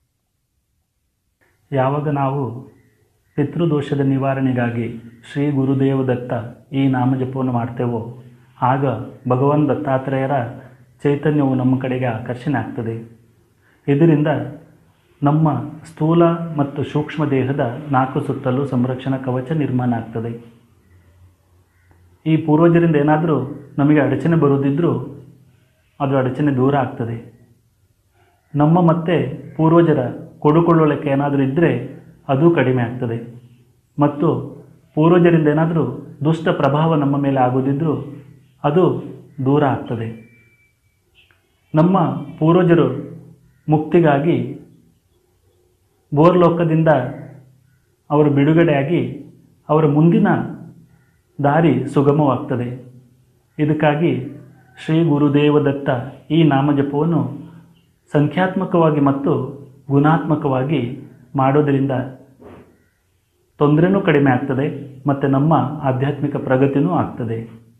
Speaker 2: ಯಾವಾಗ ನಾವು ಪಿತೃದೋಷದ ನಿವಾರಣೆಗಾಗಿ ಶ್ರೀ ಗುರುದೇವ ದತ್ತ ಈ ನಾಮಜಪವನ್ನು ಮಾಡ್ತೇವೋ ಆಗ ಭಗವಾನ್ ದತ್ತಾತ್ರೇಯರ ಚೈತನ್ಯವು ನಮ್ಮ ಕಡೆಗೆ ಆಕರ್ಷಣೆ ಆಗ್ತದೆ ಇದರಿಂದ ನಮ್ಮ ಸ್ಥೂಲ ಮತ್ತು ಸೂಕ್ಷ್ಮ ದೇಹದ ನಾಲ್ಕು ಸುತ್ತಲೂ ಸಂರಕ್ಷಣಾ ಕವಚ ನಿರ್ಮಾಣ ಆಗ್ತದೆ ಈ ಪೂರ್ವಜರಿಂದ ಏನಾದರೂ ನಮಗೆ ಅಡಚಣೆ ಬರುವುದಿದ್ದರೂ ಅದು ಅಡಚಣೆ ದೂರ ಆಗ್ತದೆ ನಮ್ಮ ಮತ್ತೆ ಪೂರ್ವಜರ ಕೊಡುಕೊಳ್ಳಲಿಕ್ಕೆ ಏನಾದರೂ ಇದ್ದರೆ ಅದು ಕಡಿಮೆ ಆಗ್ತದೆ ಮತ್ತು ಪೂರ್ವಜರಿಂದ ಏನಾದರೂ ದುಷ್ಟ ಪ್ರಭಾವ ನಮ್ಮ ಮೇಲೆ ಆಗೋದಿದ್ದರೂ ಅದು ದೂರ ಆಗ್ತದೆ ನಮ್ಮ ಪೂರ್ವಜರು ಮುಕ್ತಿಗಾಗಿ ಬೋರ್ಲೋಕದಿಂದ ಅವರು ಬಿಡುಗಡೆಯಾಗಿ ಅವರ ಮುಂದಿನ ದಾರಿ ಸುಗಮವಾಗ್ತದೆ ಇದಕ್ಕಾಗಿ ಶ್ರೀ ಗುರುದೇವ ದತ್ತ ಈ ನಾಮಜಪವನ್ನು ಸಂಖ್ಯಾತ್ಮಕವಾಗಿ ಮತ್ತು ಗುಣಾತ್ಮಕವಾಗಿ ಮಾಡೋದರಿಂದ ತೊಂದರೆನೂ ಕಡಿಮೆ ಆಗ್ತದೆ ಮತ್ತು ನಮ್ಮ ಆಧ್ಯಾತ್ಮಿಕ ಪ್ರಗತಿನೂ ಆಗ್ತದೆ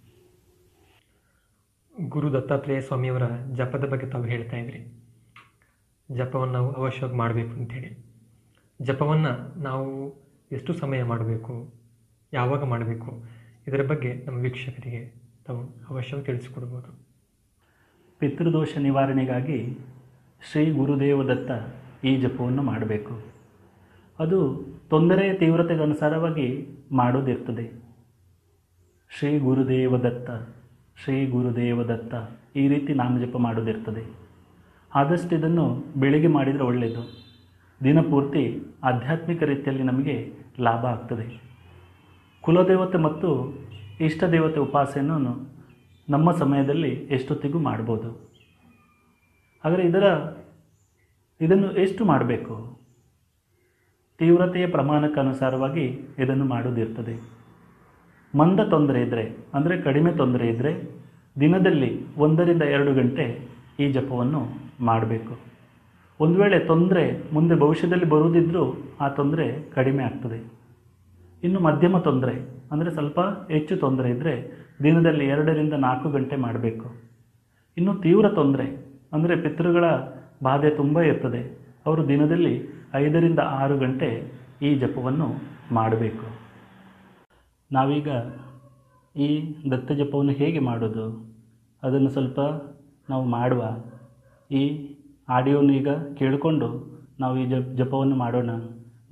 Speaker 1: ಗುರು ದತ್ತಾತ್ರೇಯ ಸ್ವಾಮಿಯವರ ಜಪದ ಬಗ್ಗೆ ತಾವು ಹೇಳ್ತಾ ಇದ್ರಿ ಜಪವನ್ನು ನಾವು ಅವಶ್ಯವಾಗಿ ಮಾಡಬೇಕು ಅಂತೇಳಿ ಜಪವನ್ನು ನಾವು ಎಷ್ಟು ಸಮಯ ಮಾಡಬೇಕು ಯಾವಾಗ ಮಾಡಬೇಕು ಇದರ ಬಗ್ಗೆ ನಮ್ಮ ವೀಕ್ಷಕರಿಗೆ ತಾವು ಅವಶ್ಯವಾಗಿ ತಿಳಿಸಿಕೊಡ್ಬೋದು
Speaker 2: ಪಿತೃದೋಷ ನಿವಾರಣೆಗಾಗಿ ಶ್ರೀ ಗುರುದೇವ ದತ್ತ ಈ ಜಪವನ್ನು ಮಾಡಬೇಕು ಅದು ತೊಂದರೆಯ ತೀವ್ರತೆಗೆ ಅನುಸಾರವಾಗಿ ಮಾಡೋದಿರ್ತದೆ ಶ್ರೀ ಗುರುದೇವ ದತ್ತ ಶ್ರೀ ಗುರುದೇವ ದತ್ತ ಈ ರೀತಿ ನಾಮಜಪ ಮಾಡೋದಿರ್ತದೆ ಆದಷ್ಟು ಇದನ್ನು ಬೆಳಿಗ್ಗೆ ಮಾಡಿದರೆ ಒಳ್ಳೆಯದು ದಿನಪೂರ್ತಿ ಆಧ್ಯಾತ್ಮಿಕ ರೀತಿಯಲ್ಲಿ ನಮಗೆ ಲಾಭ ಆಗ್ತದೆ ಕುಲದೇವತೆ ಮತ್ತು ಇಷ್ಟ ದೇವತೆ ಉಪಾಸನೆಯನ್ನು ನಮ್ಮ ಸಮಯದಲ್ಲಿ ಎಷ್ಟೊತ್ತಿಗೂ ಮಾಡ್ಬೋದು ಆದರೆ ಇದರ ಇದನ್ನು ಎಷ್ಟು ಮಾಡಬೇಕು ತೀವ್ರತೆಯ ಪ್ರಮಾಣಕ್ಕೆ ಅನುಸಾರವಾಗಿ ಇದನ್ನು ಮಾಡೋದಿರ್ತದೆ ಮಂದ ತೊಂದರೆ ಇದ್ದರೆ ಅಂದರೆ ಕಡಿಮೆ ತೊಂದರೆ ಇದ್ದರೆ ದಿನದಲ್ಲಿ ಒಂದರಿಂದ ಎರಡು ಗಂಟೆ ಈ ಜಪವನ್ನು ಮಾಡಬೇಕು ಒಂದು ವೇಳೆ ತೊಂದರೆ ಮುಂದೆ ಭವಿಷ್ಯದಲ್ಲಿ ಬರುವುದಿದ್ದರೂ ಆ ತೊಂದರೆ ಕಡಿಮೆ ಆಗ್ತದೆ ಇನ್ನು ಮಧ್ಯಮ ತೊಂದರೆ ಅಂದರೆ ಸ್ವಲ್ಪ ಹೆಚ್ಚು ತೊಂದರೆ ಇದ್ದರೆ ದಿನದಲ್ಲಿ ಎರಡರಿಂದ ನಾಲ್ಕು ಗಂಟೆ ಮಾಡಬೇಕು ಇನ್ನು ತೀವ್ರ ತೊಂದರೆ ಅಂದರೆ ಪಿತೃಗಳ ಬಾಧೆ ತುಂಬ ಇರ್ತದೆ ಅವರು ದಿನದಲ್ಲಿ ಐದರಿಂದ ಆರು ಗಂಟೆ ಈ ಜಪವನ್ನು ಮಾಡಬೇಕು ನಾವೀಗ ಈ ದತ್ತ ಜಪವನ್ನು ಹೇಗೆ ಮಾಡೋದು ಅದನ್ನು ಸ್ವಲ್ಪ ನಾವು ಮಾಡುವ ಈ ಆಡಿಯೋನು ಈಗ ಕೇಳಿಕೊಂಡು ನಾವು ಈ ಜಪ್ ಜಪವನ್ನು ಮಾಡೋಣ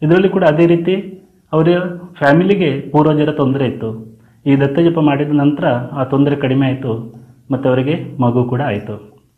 Speaker 2: ಇದರಲ್ಲಿ ಕೂಡ ಅದೇ ರೀತಿ ಅವರ ಫ್ಯಾಮಿಲಿಗೆ ಪೂರ್ವಜರ ತೊಂದರೆ ಇತ್ತು ಈ ದತ್ತಜಪ ಮಾಡಿದ ನಂತರ ಆ ತೊಂದರೆ ಕಡಿಮೆ ಆಯಿತು ಮತ್ತು ಅವರಿಗೆ ಮಗು ಕೂಡ ಆಯಿತು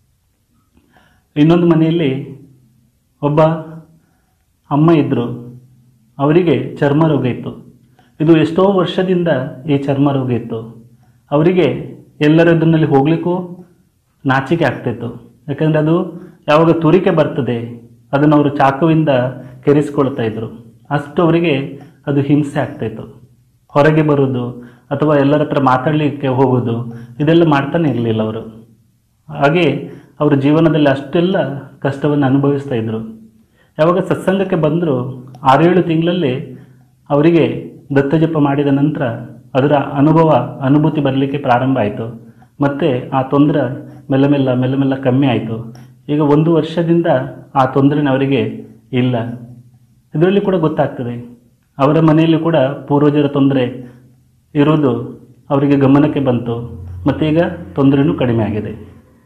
Speaker 2: ಇನ್ನೊಂದು ಮನೆಯಲ್ಲಿ ಒಬ್ಬ ಅಮ್ಮ ಇದ್ದರು ಅವರಿಗೆ ಚರ್ಮ ರೋಗ ಇತ್ತು ಇದು ಎಷ್ಟೋ ವರ್ಷದಿಂದ ಈ ಚರ್ಮ ರೋಗ ಇತ್ತು ಅವರಿಗೆ ಎಲ್ಲರದನ್ನಲ್ಲಿ ಹೋಗ್ಲಿಕ್ಕೂ ನಾಚಿಕೆ ಆಗ್ತಿತ್ತು ಯಾಕಂದರೆ ಅದು ಯಾವಾಗ ತುರಿಕೆ ಬರ್ತದೆ ಅದನ್ನು ಅವರು ಚಾಕುವಿಂದ ಕೆರೆಸ್ಕೊಳ್ತಾ ಇದ್ರು ಅಷ್ಟು ಅವರಿಗೆ ಅದು ಹಿಂಸೆ ಆಗ್ತಾಯಿತ್ತು ಹೊರಗೆ ಬರೋದು ಅಥವಾ ಎಲ್ಲರ ಹತ್ರ ಮಾತಾಡಲಿಕ್ಕೆ ಹೋಗೋದು ಇದೆಲ್ಲ ಮಾಡ್ತಾನೆ ಇರಲಿಲ್ಲ ಅವರು ಹಾಗೆ ಅವರು ಜೀವನದಲ್ಲಿ ಅಷ್ಟೆಲ್ಲ ಕಷ್ಟವನ್ನು ಅನುಭವಿಸ್ತಾ ಇದ್ರು ಯಾವಾಗ ಸತ್ಸಂಗಕ್ಕೆ ಬಂದರೂ ಆರೇಳು ತಿಂಗಳಲ್ಲಿ ಅವರಿಗೆ ದತ್ತಜಪ ಮಾಡಿದ ನಂತರ ಅದರ ಅನುಭವ ಅನುಭೂತಿ ಬರಲಿಕ್ಕೆ ಪ್ರಾರಂಭ ಆಯಿತು ಮತ್ತು ಆ ತೊಂದರೆ ಮೆಲ್ಲ ಮೆಲ್ಲ ಮೆಲ್ಲ ಮೆಲ್ಲ ಕಮ್ಮಿ ಆಯಿತು ಈಗ ಒಂದು ವರ್ಷದಿಂದ ಆ ತೊಂದರೆ ಅವರಿಗೆ ಇಲ್ಲ ಇದರಲ್ಲಿ ಕೂಡ ಗೊತ್ತಾಗ್ತದೆ ಅವರ ಮನೆಯಲ್ಲಿ ಕೂಡ ಪೂರ್ವಜರ ತೊಂದರೆ ಇರುವುದು ಅವರಿಗೆ ಗಮನಕ್ಕೆ ಬಂತು ಮತ್ತು ಈಗ ತೊಂದರೆನೂ ಕಡಿಮೆ ಆಗಿದೆ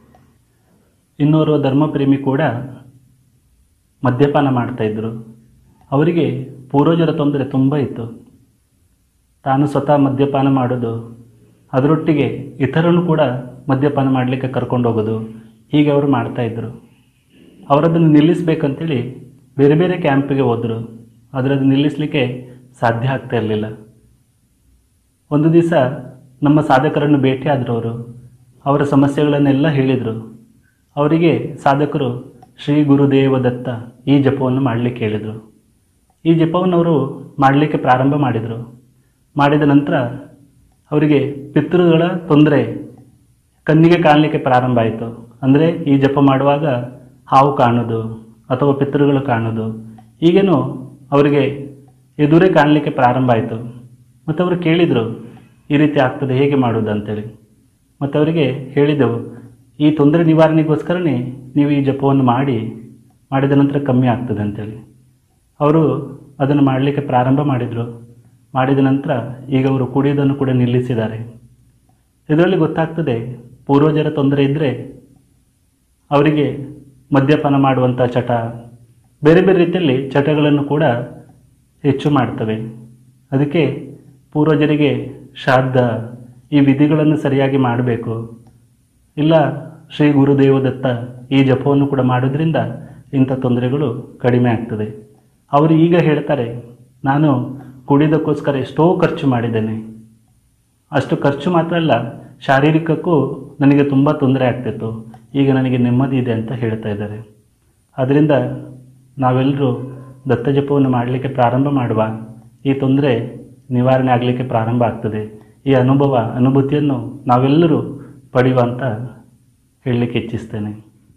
Speaker 2: ಇನ್ನೋರ್ವ ಧರ್ಮಪ್ರೇಮಿ ಕೂಡ ಮದ್ಯಪಾನ ಮಾಡ್ತಾ ಇದ್ರು ಅವರಿಗೆ ಪೂರ್ವಜರ ತೊಂದರೆ ತುಂಬ ಇತ್ತು ತಾನು ಸ್ವತಃ ಮದ್ಯಪಾನ ಮಾಡೋದು ಅದರೊಟ್ಟಿಗೆ ಇತರನ್ನು ಕೂಡ ಮದ್ಯಪಾನ ಮಾಡಲಿಕ್ಕೆ ಕರ್ಕೊಂಡು ಹೋಗೋದು ಹೀಗೆ ಅವರು ಮಾಡ್ತಾ ಇದ್ರು ಅವರದನ್ನು ನಿಲ್ಲಿಸಬೇಕಂತೇಳಿ ಬೇರೆ ಬೇರೆ ಕ್ಯಾಂಪಿಗೆ ಹೋದರು ಆದರೆ ಅದು ನಿಲ್ಲಿಸಲಿಕ್ಕೆ ಸಾಧ್ಯ ಆಗ್ತಾ ಇರಲಿಲ್ಲ ಒಂದು ದಿವಸ ನಮ್ಮ ಸಾಧಕರನ್ನು ಭೇಟಿಯಾದರು ಅವರು ಅವರ ಸಮಸ್ಯೆಗಳನ್ನೆಲ್ಲ ಹೇಳಿದರು ಅವರಿಗೆ ಸಾಧಕರು ಶ್ರೀ ಗುರುದೇವ ದತ್ತ ಈ ಜಪವನ್ನು ಮಾಡಲಿಕ್ಕೆ ಹೇಳಿದರು ಈ ಜಪವನ್ನು ಅವರು ಮಾಡಲಿಕ್ಕೆ ಪ್ರಾರಂಭ ಮಾಡಿದರು ಮಾಡಿದ ನಂತರ ಅವರಿಗೆ ಪಿತೃಗಳ ತೊಂದರೆ ಕಣ್ಣಿಗೆ ಕಾಣಲಿಕ್ಕೆ ಪ್ರಾರಂಭ ಆಯಿತು ಅಂದರೆ ಈ ಜಪ ಮಾಡುವಾಗ ಹಾವು ಕಾಣೋದು ಅಥವಾ ಪಿತೃಗಳು ಕಾಣೋದು ಈಗೇನು ಅವರಿಗೆ ಎದುರೇ ಕಾಣಲಿಕ್ಕೆ ಪ್ರಾರಂಭ ಆಯಿತು ಮತ್ತು ಅವರು ಕೇಳಿದರು ಈ ರೀತಿ ಆಗ್ತದೆ ಹೇಗೆ ಮಾಡೋದು ಅಂತೇಳಿ ಮತ್ತು ಅವರಿಗೆ ಹೇಳಿದೆವು ಈ ತೊಂದರೆ ನಿವಾರಣೆಗೋಸ್ಕರನೇ ನೀವು ಈ ಜಪವನ್ನು ಮಾಡಿ ಮಾಡಿದ ನಂತರ ಕಮ್ಮಿ ಆಗ್ತದೆ ಅಂತೇಳಿ ಅವರು ಅದನ್ನು ಮಾಡಲಿಕ್ಕೆ ಪ್ರಾರಂಭ ಮಾಡಿದರು ಮಾಡಿದ ನಂತರ ಈಗ ಅವರು ಕುಡಿಯೋದನ್ನು ಕೂಡ ನಿಲ್ಲಿಸಿದ್ದಾರೆ ಇದರಲ್ಲಿ ಗೊತ್ತಾಗ್ತದೆ ಪೂರ್ವಜರ ತೊಂದರೆ ಇದ್ದರೆ ಅವರಿಗೆ ಮದ್ಯಪಾನ ಮಾಡುವಂಥ ಚಟ ಬೇರೆ ಬೇರೆ ರೀತಿಯಲ್ಲಿ ಚಟಗಳನ್ನು ಕೂಡ ಹೆಚ್ಚು ಮಾಡ್ತವೆ ಅದಕ್ಕೆ ಪೂರ್ವಜರಿಗೆ ಶ್ರಾದ್ದ ಈ ವಿಧಿಗಳನ್ನು ಸರಿಯಾಗಿ ಮಾಡಬೇಕು ಇಲ್ಲ ಶ್ರೀ ಗುರುದೇವದತ್ತ ಈ ಜಪವನ್ನು ಕೂಡ ಮಾಡೋದ್ರಿಂದ ಇಂಥ ತೊಂದರೆಗಳು ಕಡಿಮೆ ಆಗ್ತದೆ ಅವರು ಈಗ ಹೇಳ್ತಾರೆ ನಾನು ಕುಡಿಯೋದಕ್ಕೋಸ್ಕರ ಎಷ್ಟೋ ಖರ್ಚು ಮಾಡಿದ್ದೇನೆ ಅಷ್ಟು ಖರ್ಚು ಮಾತ್ರ ಅಲ್ಲ ಶಾರೀರಿಕಕ್ಕೂ ನನಗೆ ತುಂಬ ತೊಂದರೆ ಆಗ್ತಿತ್ತು ಈಗ ನನಗೆ ನೆಮ್ಮದಿ ಇದೆ ಅಂತ ಹೇಳ್ತಾ ಇದ್ದಾರೆ ಅದರಿಂದ ನಾವೆಲ್ಲರೂ ದತ್ತಜಪವನ್ನು ಮಾಡಲಿಕ್ಕೆ ಪ್ರಾರಂಭ ಮಾಡುವ ಈ ತೊಂದರೆ ನಿವಾರಣೆ ಆಗಲಿಕ್ಕೆ ಪ್ರಾರಂಭ ಆಗ್ತದೆ ಈ ಅನುಭವ ಅನುಭೂತಿಯನ್ನು ನಾವೆಲ್ಲರೂ ಪಡೆಯುವ ಅಂತ ಹೇಳಲಿಕ್ಕೆ ಇಚ್ಛಿಸ್ತೇನೆ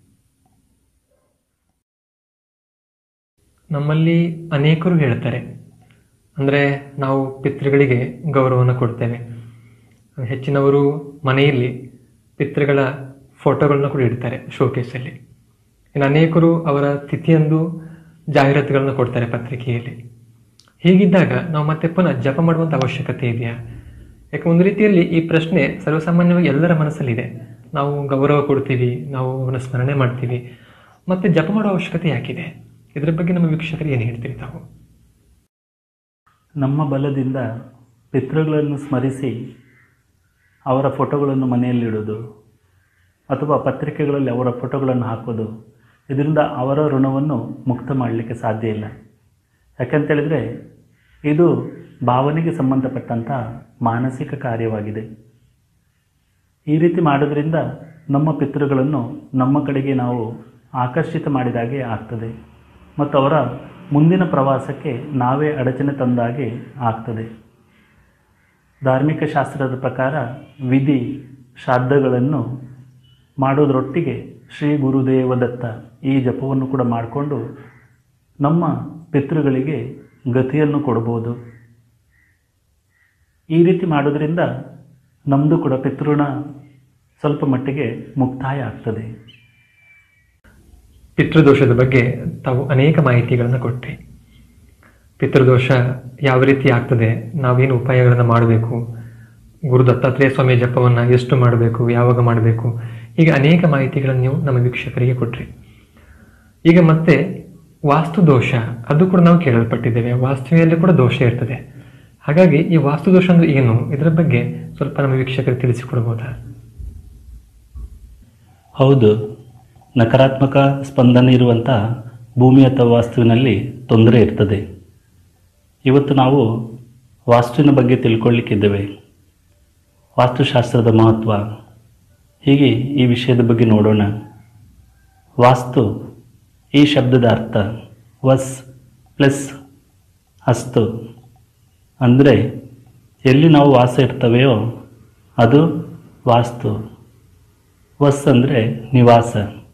Speaker 1: ನಮ್ಮಲ್ಲಿ ಅನೇಕರು ಹೇಳ್ತಾರೆ ಅಂದರೆ ನಾವು ಪಿತೃಗಳಿಗೆ ಗೌರವವನ್ನು ಕೊಡ್ತೇವೆ ಹೆಚ್ಚಿನವರು ಮನೆಯಲ್ಲಿ ಪಿತೃಗಳ ಫೋಟೋಗಳನ್ನ ಕೂಡ ಇಡ್ತಾರೆ ಶೋಕೇಸಲ್ಲಿ ಇನ್ನು ಅನೇಕರು ಅವರ ತಿಥಿಯಂದು ಜಾಹೀರಾತುಗಳನ್ನು ಕೊಡ್ತಾರೆ ಪತ್ರಿಕೆಯಲ್ಲಿ ಹೀಗಿದ್ದಾಗ ನಾವು ಮತ್ತೆ ಪುನಃ ಜಪ ಮಾಡುವಂಥ ಅವಶ್ಯಕತೆ ಇದೆಯಾ ಯಾಕೆ ಒಂದು ರೀತಿಯಲ್ಲಿ ಈ ಪ್ರಶ್ನೆ ಸರ್ವಸಾಮಾನ್ಯವಾಗಿ ಎಲ್ಲರ ಮನಸ್ಸಲ್ಲಿದೆ ನಾವು ಗೌರವ ಕೊಡ್ತೀವಿ ನಾವು ಅವನ ಸ್ಮರಣೆ ಮಾಡ್ತೀವಿ ಮತ್ತೆ ಜಪ ಮಾಡೋ ಅವಶ್ಯಕತೆ ಯಾಕಿದೆ ಇದರ ಬಗ್ಗೆ ನಮ್ಮ ವೀಕ್ಷಕರಿಗೆ ಏನು ಹೇಳ್ತೀರಿ ತಾವು
Speaker 2: ನಮ್ಮ ಬಲದಿಂದ ಪಿತೃಗಳನ್ನು ಸ್ಮರಿಸಿ ಅವರ ಫೋಟೋಗಳನ್ನು ಮನೆಯಲ್ಲಿಡೋದು ಅಥವಾ ಪತ್ರಿಕೆಗಳಲ್ಲಿ ಅವರ ಫೋಟೋಗಳನ್ನು ಹಾಕೋದು ಇದರಿಂದ ಅವರ ಋಣವನ್ನು ಮುಕ್ತ ಮಾಡಲಿಕ್ಕೆ ಸಾಧ್ಯ ಇಲ್ಲ ಯಾಕಂತೇಳಿದರೆ ಇದು ಭಾವನೆಗೆ ಸಂಬಂಧಪಟ್ಟಂಥ ಮಾನಸಿಕ ಕಾರ್ಯವಾಗಿದೆ ಈ ರೀತಿ ಮಾಡೋದ್ರಿಂದ ನಮ್ಮ ಪಿತೃಗಳನ್ನು ನಮ್ಮ ಕಡೆಗೆ ನಾವು ಆಕರ್ಷಿತ ಮಾಡಿದಾಗೆ ಆಗ್ತದೆ ಮತ್ತು ಅವರ ಮುಂದಿನ ಪ್ರವಾಸಕ್ಕೆ ನಾವೇ ಅಡಚಣೆ ತಂದಾಗೆ ಆಗ್ತದೆ ಧಾರ್ಮಿಕ ಶಾಸ್ತ್ರದ ಪ್ರಕಾರ ವಿಧಿ ಶ್ರಾದ್ದಗಳನ್ನು ಮಾಡೋದರೊಟ್ಟಿಗೆ ಶ್ರೀ ಗುರುದೇವದತ್ತ ಈ ಜಪವನ್ನು ಕೂಡ ಮಾಡಿಕೊಂಡು ನಮ್ಮ ಪಿತೃಗಳಿಗೆ ಗತಿಯನ್ನು ಕೊಡ್ಬೋದು ಈ ರೀತಿ ಮಾಡೋದ್ರಿಂದ ನಮ್ಮದು ಕೂಡ ಪಿತೃಣ ಸ್ವಲ್ಪ ಮಟ್ಟಿಗೆ ಮುಕ್ತಾಯ ಆಗ್ತದೆ
Speaker 1: ಪಿತೃದೋಷದ ಬಗ್ಗೆ ತಾವು ಅನೇಕ ಮಾಹಿತಿಗಳನ್ನು ಕೊಟ್ರಿ ಪಿತೃದೋಷ ಯಾವ ರೀತಿ ಆಗ್ತದೆ ನಾವೇನು ಉಪಾಯಗಳನ್ನು ಮಾಡಬೇಕು ಗುರು ದತ್ತಾತ್ರೇಯ ಸ್ವಾಮಿ ಜಪವನ್ನು ಎಷ್ಟು ಮಾಡಬೇಕು ಯಾವಾಗ ಮಾಡಬೇಕು ಹೀಗೆ ಅನೇಕ ಮಾಹಿತಿಗಳನ್ನು ನೀವು ನಮ್ಮ ವೀಕ್ಷಕರಿಗೆ ಕೊಟ್ರಿ ಈಗ ಮತ್ತೆ ವಾಸ್ತು ದೋಷ ಅದು ಕೂಡ ನಾವು ಕೇಳಲ್ಪಟ್ಟಿದ್ದೇವೆ ವಾಸ್ತುವಿನಲ್ಲಿ ಕೂಡ ದೋಷ ಇರ್ತದೆ ಹಾಗಾಗಿ ಈ ವಾಸ್ತು ದೋಷ ಅಂದ್ರೆ ಏನು ಇದರ ಬಗ್ಗೆ ಸ್ವಲ್ಪ ನಮ್ಮ ವೀಕ್ಷಕರಿಗೆ ತಿಳಿಸಿಕೊಡ್ಬೋದಾ
Speaker 2: ಹೌದು ನಕಾರಾತ್ಮಕ ಸ್ಪಂದನೆ ಇರುವಂಥ ಭೂಮಿ ಅಥವಾ ವಾಸ್ತುವಿನಲ್ಲಿ ತೊಂದರೆ ಇರ್ತದೆ ಇವತ್ತು ನಾವು ವಾಸ್ತುವಿನ ಬಗ್ಗೆ ತಿಳ್ಕೊಳ್ಳಿಕ್ಕಿದ್ದೇವೆ ವಾಸ್ತುಶಾಸ್ತ್ರದ ಮಹತ್ವ ಹೀಗೆ ಈ ವಿಷಯದ ಬಗ್ಗೆ ನೋಡೋಣ ವಾಸ್ತು ಈ ಶಬ್ದದ ಅರ್ಥ ವಸ್ ಪ್ಲಸ್ ಅಸ್ತು ಅಂದರೆ ಎಲ್ಲಿ ನಾವು ವಾಸ ಇರ್ತವೆಯೋ ಅದು ವಾಸ್ತು ವಸ್ ಅಂದರೆ ನಿವಾಸ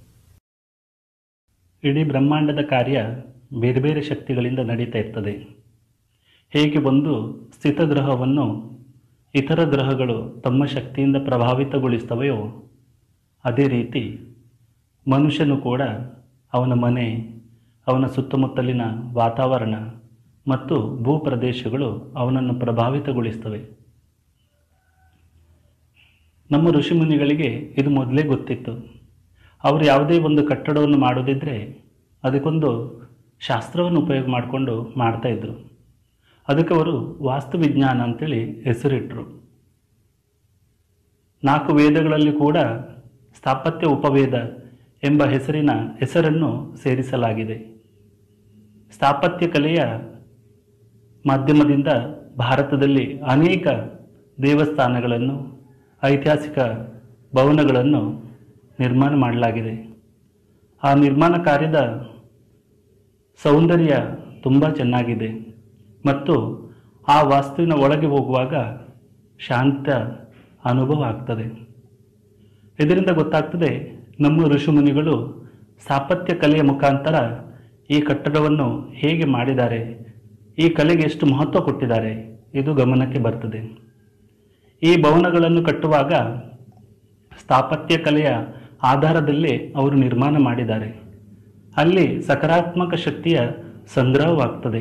Speaker 2: ಇಡೀ ಬ್ರಹ್ಮಾಂಡದ ಕಾರ್ಯ ಬೇರೆ ಬೇರೆ ಶಕ್ತಿಗಳಿಂದ ನಡೀತಾ ಇರ್ತದೆ ಹೇಗೆ ಒಂದು ಸ್ಥಿತಗ್ರಹವನ್ನು ಇತರ ಗ್ರಹಗಳು ತಮ್ಮ ಶಕ್ತಿಯಿಂದ ಪ್ರಭಾವಿತಗೊಳಿಸ್ತವೆಯೋ ಅದೇ ರೀತಿ ಮನುಷ್ಯನು ಕೂಡ ಅವನ ಮನೆ ಅವನ ಸುತ್ತಮುತ್ತಲಿನ ವಾತಾವರಣ ಮತ್ತು ಭೂಪ್ರದೇಶಗಳು ಅವನನ್ನು ಪ್ರಭಾವಿತಗೊಳಿಸ್ತವೆ ನಮ್ಮ ಋಷಿಮುನಿಗಳಿಗೆ ಇದು ಮೊದಲೇ ಗೊತ್ತಿತ್ತು ಅವರು ಯಾವುದೇ ಒಂದು ಕಟ್ಟಡವನ್ನು ಮಾಡೋದಿದ್ದರೆ ಅದಕ್ಕೊಂದು ಶಾಸ್ತ್ರವನ್ನು ಉಪಯೋಗ ಮಾಡಿಕೊಂಡು ಮಾಡ್ತಾಯಿದ್ರು ಅದಕ್ಕೆ ಅವರು ವಾಸ್ತುವಿಜ್ಞಾನ ಅಂತೇಳಿ ಹೆಸರಿಟ್ಟರು ನಾಲ್ಕು ವೇದಗಳಲ್ಲಿ ಕೂಡ ಸ್ಥಾಪತ್ಯ ಉಪವೇದ ಎಂಬ ಹೆಸರಿನ ಹೆಸರನ್ನು ಸೇರಿಸಲಾಗಿದೆ ಸ್ಥಾಪತ್ಯ ಕಲೆಯ ಮಾಧ್ಯಮದಿಂದ ಭಾರತದಲ್ಲಿ ಅನೇಕ ದೇವಸ್ಥಾನಗಳನ್ನು ಐತಿಹಾಸಿಕ ಭವನಗಳನ್ನು ನಿರ್ಮಾಣ ಮಾಡಲಾಗಿದೆ ಆ ನಿರ್ಮಾಣ ಕಾರ್ಯದ ಸೌಂದರ್ಯ ತುಂಬ ಚೆನ್ನಾಗಿದೆ ಮತ್ತು ಆ ವಾಸ್ತುವಿನ ಒಳಗೆ ಹೋಗುವಾಗ ಶಾಂತ ಅನುಭವ ಆಗ್ತದೆ ಇದರಿಂದ ಗೊತ್ತಾಗ್ತದೆ ನಮ್ಮ ಋಷಿಮುನಿಗಳು ಸ್ಥಾಪತ್ಯ ಕಲೆಯ ಮುಖಾಂತರ ಈ ಕಟ್ಟಡವನ್ನು ಹೇಗೆ ಮಾಡಿದ್ದಾರೆ ಈ ಕಲೆಗೆ ಎಷ್ಟು ಮಹತ್ವ ಕೊಟ್ಟಿದ್ದಾರೆ ಇದು ಗಮನಕ್ಕೆ ಬರ್ತದೆ ಈ ಭವನಗಳನ್ನು ಕಟ್ಟುವಾಗ ಸ್ಥಾಪತ್ಯ ಕಲೆಯ ಆಧಾರದಲ್ಲಿ ಅವರು ನಿರ್ಮಾಣ ಮಾಡಿದ್ದಾರೆ ಅಲ್ಲಿ ಸಕಾರಾತ್ಮಕ ಶಕ್ತಿಯ ಸಂಗ್ರಹವಾಗ್ತದೆ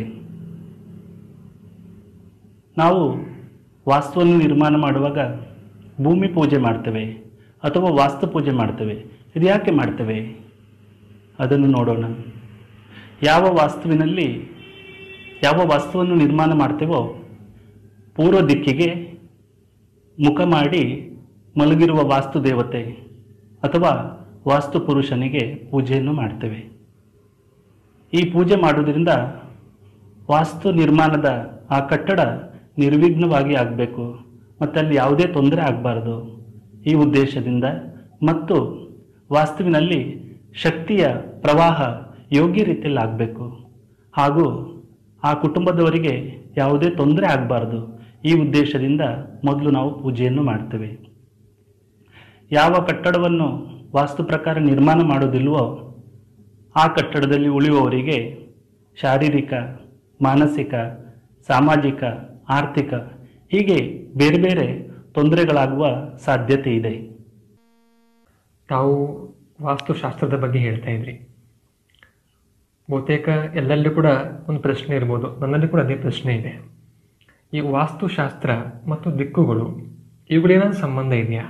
Speaker 2: ನಾವು ವಾಸ್ತುವನ್ನು ನಿರ್ಮಾಣ ಮಾಡುವಾಗ ಭೂಮಿ ಪೂಜೆ ಮಾಡ್ತೇವೆ ಅಥವಾ ವಾಸ್ತು ಪೂಜೆ ಮಾಡ್ತೇವೆ ಇದು ಯಾಕೆ ಮಾಡ್ತೇವೆ ಅದನ್ನು ನೋಡೋಣ ಯಾವ ವಾಸ್ತುವಿನಲ್ಲಿ ಯಾವ ವಾಸ್ತುವನ್ನು ನಿರ್ಮಾಣ ಮಾಡ್ತೇವೋ ಪೂರ್ವ ದಿಕ್ಕಿಗೆ ಮುಖ ಮಾಡಿ ಮಲಗಿರುವ ವಾಸ್ತು ದೇವತೆ ಅಥವಾ ವಾಸ್ತು ಪುರುಷನಿಗೆ ಪೂಜೆಯನ್ನು ಮಾಡ್ತೇವೆ ಈ ಪೂಜೆ ಮಾಡುವುದರಿಂದ ವಾಸ್ತು ನಿರ್ಮಾಣದ ಆ ಕಟ್ಟಡ ನಿರ್ವಿಘ್ನವಾಗಿ ಆಗಬೇಕು ಮತ್ತು ಅಲ್ಲಿ ಯಾವುದೇ ತೊಂದರೆ ಆಗಬಾರ್ದು ಈ ಉದ್ದೇಶದಿಂದ ಮತ್ತು ವಾಸ್ತುವಿನಲ್ಲಿ ಶಕ್ತಿಯ ಪ್ರವಾಹ ಯೋಗ್ಯ ರೀತಿಯಲ್ಲಿ ಆಗಬೇಕು ಹಾಗೂ ಆ ಕುಟುಂಬದವರಿಗೆ ಯಾವುದೇ ತೊಂದರೆ ಆಗಬಾರ್ದು ಈ ಉದ್ದೇಶದಿಂದ ಮೊದಲು ನಾವು ಪೂಜೆಯನ್ನು ಮಾಡ್ತೇವೆ ಯಾವ ಕಟ್ಟಡವನ್ನು ವಾಸ್ತು ಪ್ರಕಾರ ನಿರ್ಮಾಣ ಮಾಡೋದಿಲ್ವೋ ಆ ಕಟ್ಟಡದಲ್ಲಿ ಉಳಿಯುವವರಿಗೆ ಶಾರೀರಿಕ ಮಾನಸಿಕ ಸಾಮಾಜಿಕ ಆರ್ಥಿಕ ಹೀಗೆ ಬೇರೆ ಬೇರೆ ತೊಂದರೆಗಳಾಗುವ ಸಾಧ್ಯತೆ ಇದೆ
Speaker 1: ತಾವು ವಾಸ್ತುಶಾಸ್ತ್ರದ ಬಗ್ಗೆ ಹೇಳ್ತಾ ಇದ್ರಿ ಬಹುತೇಕ ಎಲ್ಲಲ್ಲೂ ಕೂಡ ಒಂದು ಪ್ರಶ್ನೆ ಇರ್ಬೋದು ನನ್ನಲ್ಲಿ ಕೂಡ ಅದೇ ಪ್ರಶ್ನೆ ಇದೆ ಈ ವಾಸ್ತುಶಾಸ್ತ್ರ ಮತ್ತು ದಿಕ್ಕುಗಳು ಇವುಗಳೇನಾದ್ರು ಸಂಬಂಧ ಇದೆಯಾ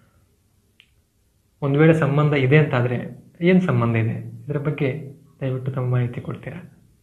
Speaker 1: ಒಂದು ವೇಳೆ ಸಂಬಂಧ ಇದೆ ಅಂತಾದರೆ ಏನು ಸಂಬಂಧ ಇದೆ ಇದರ ಬಗ್ಗೆ ದಯವಿಟ್ಟು ತಮ್ಮ ಮಾಹಿತಿ ಕೊಡ್ತೀರಾ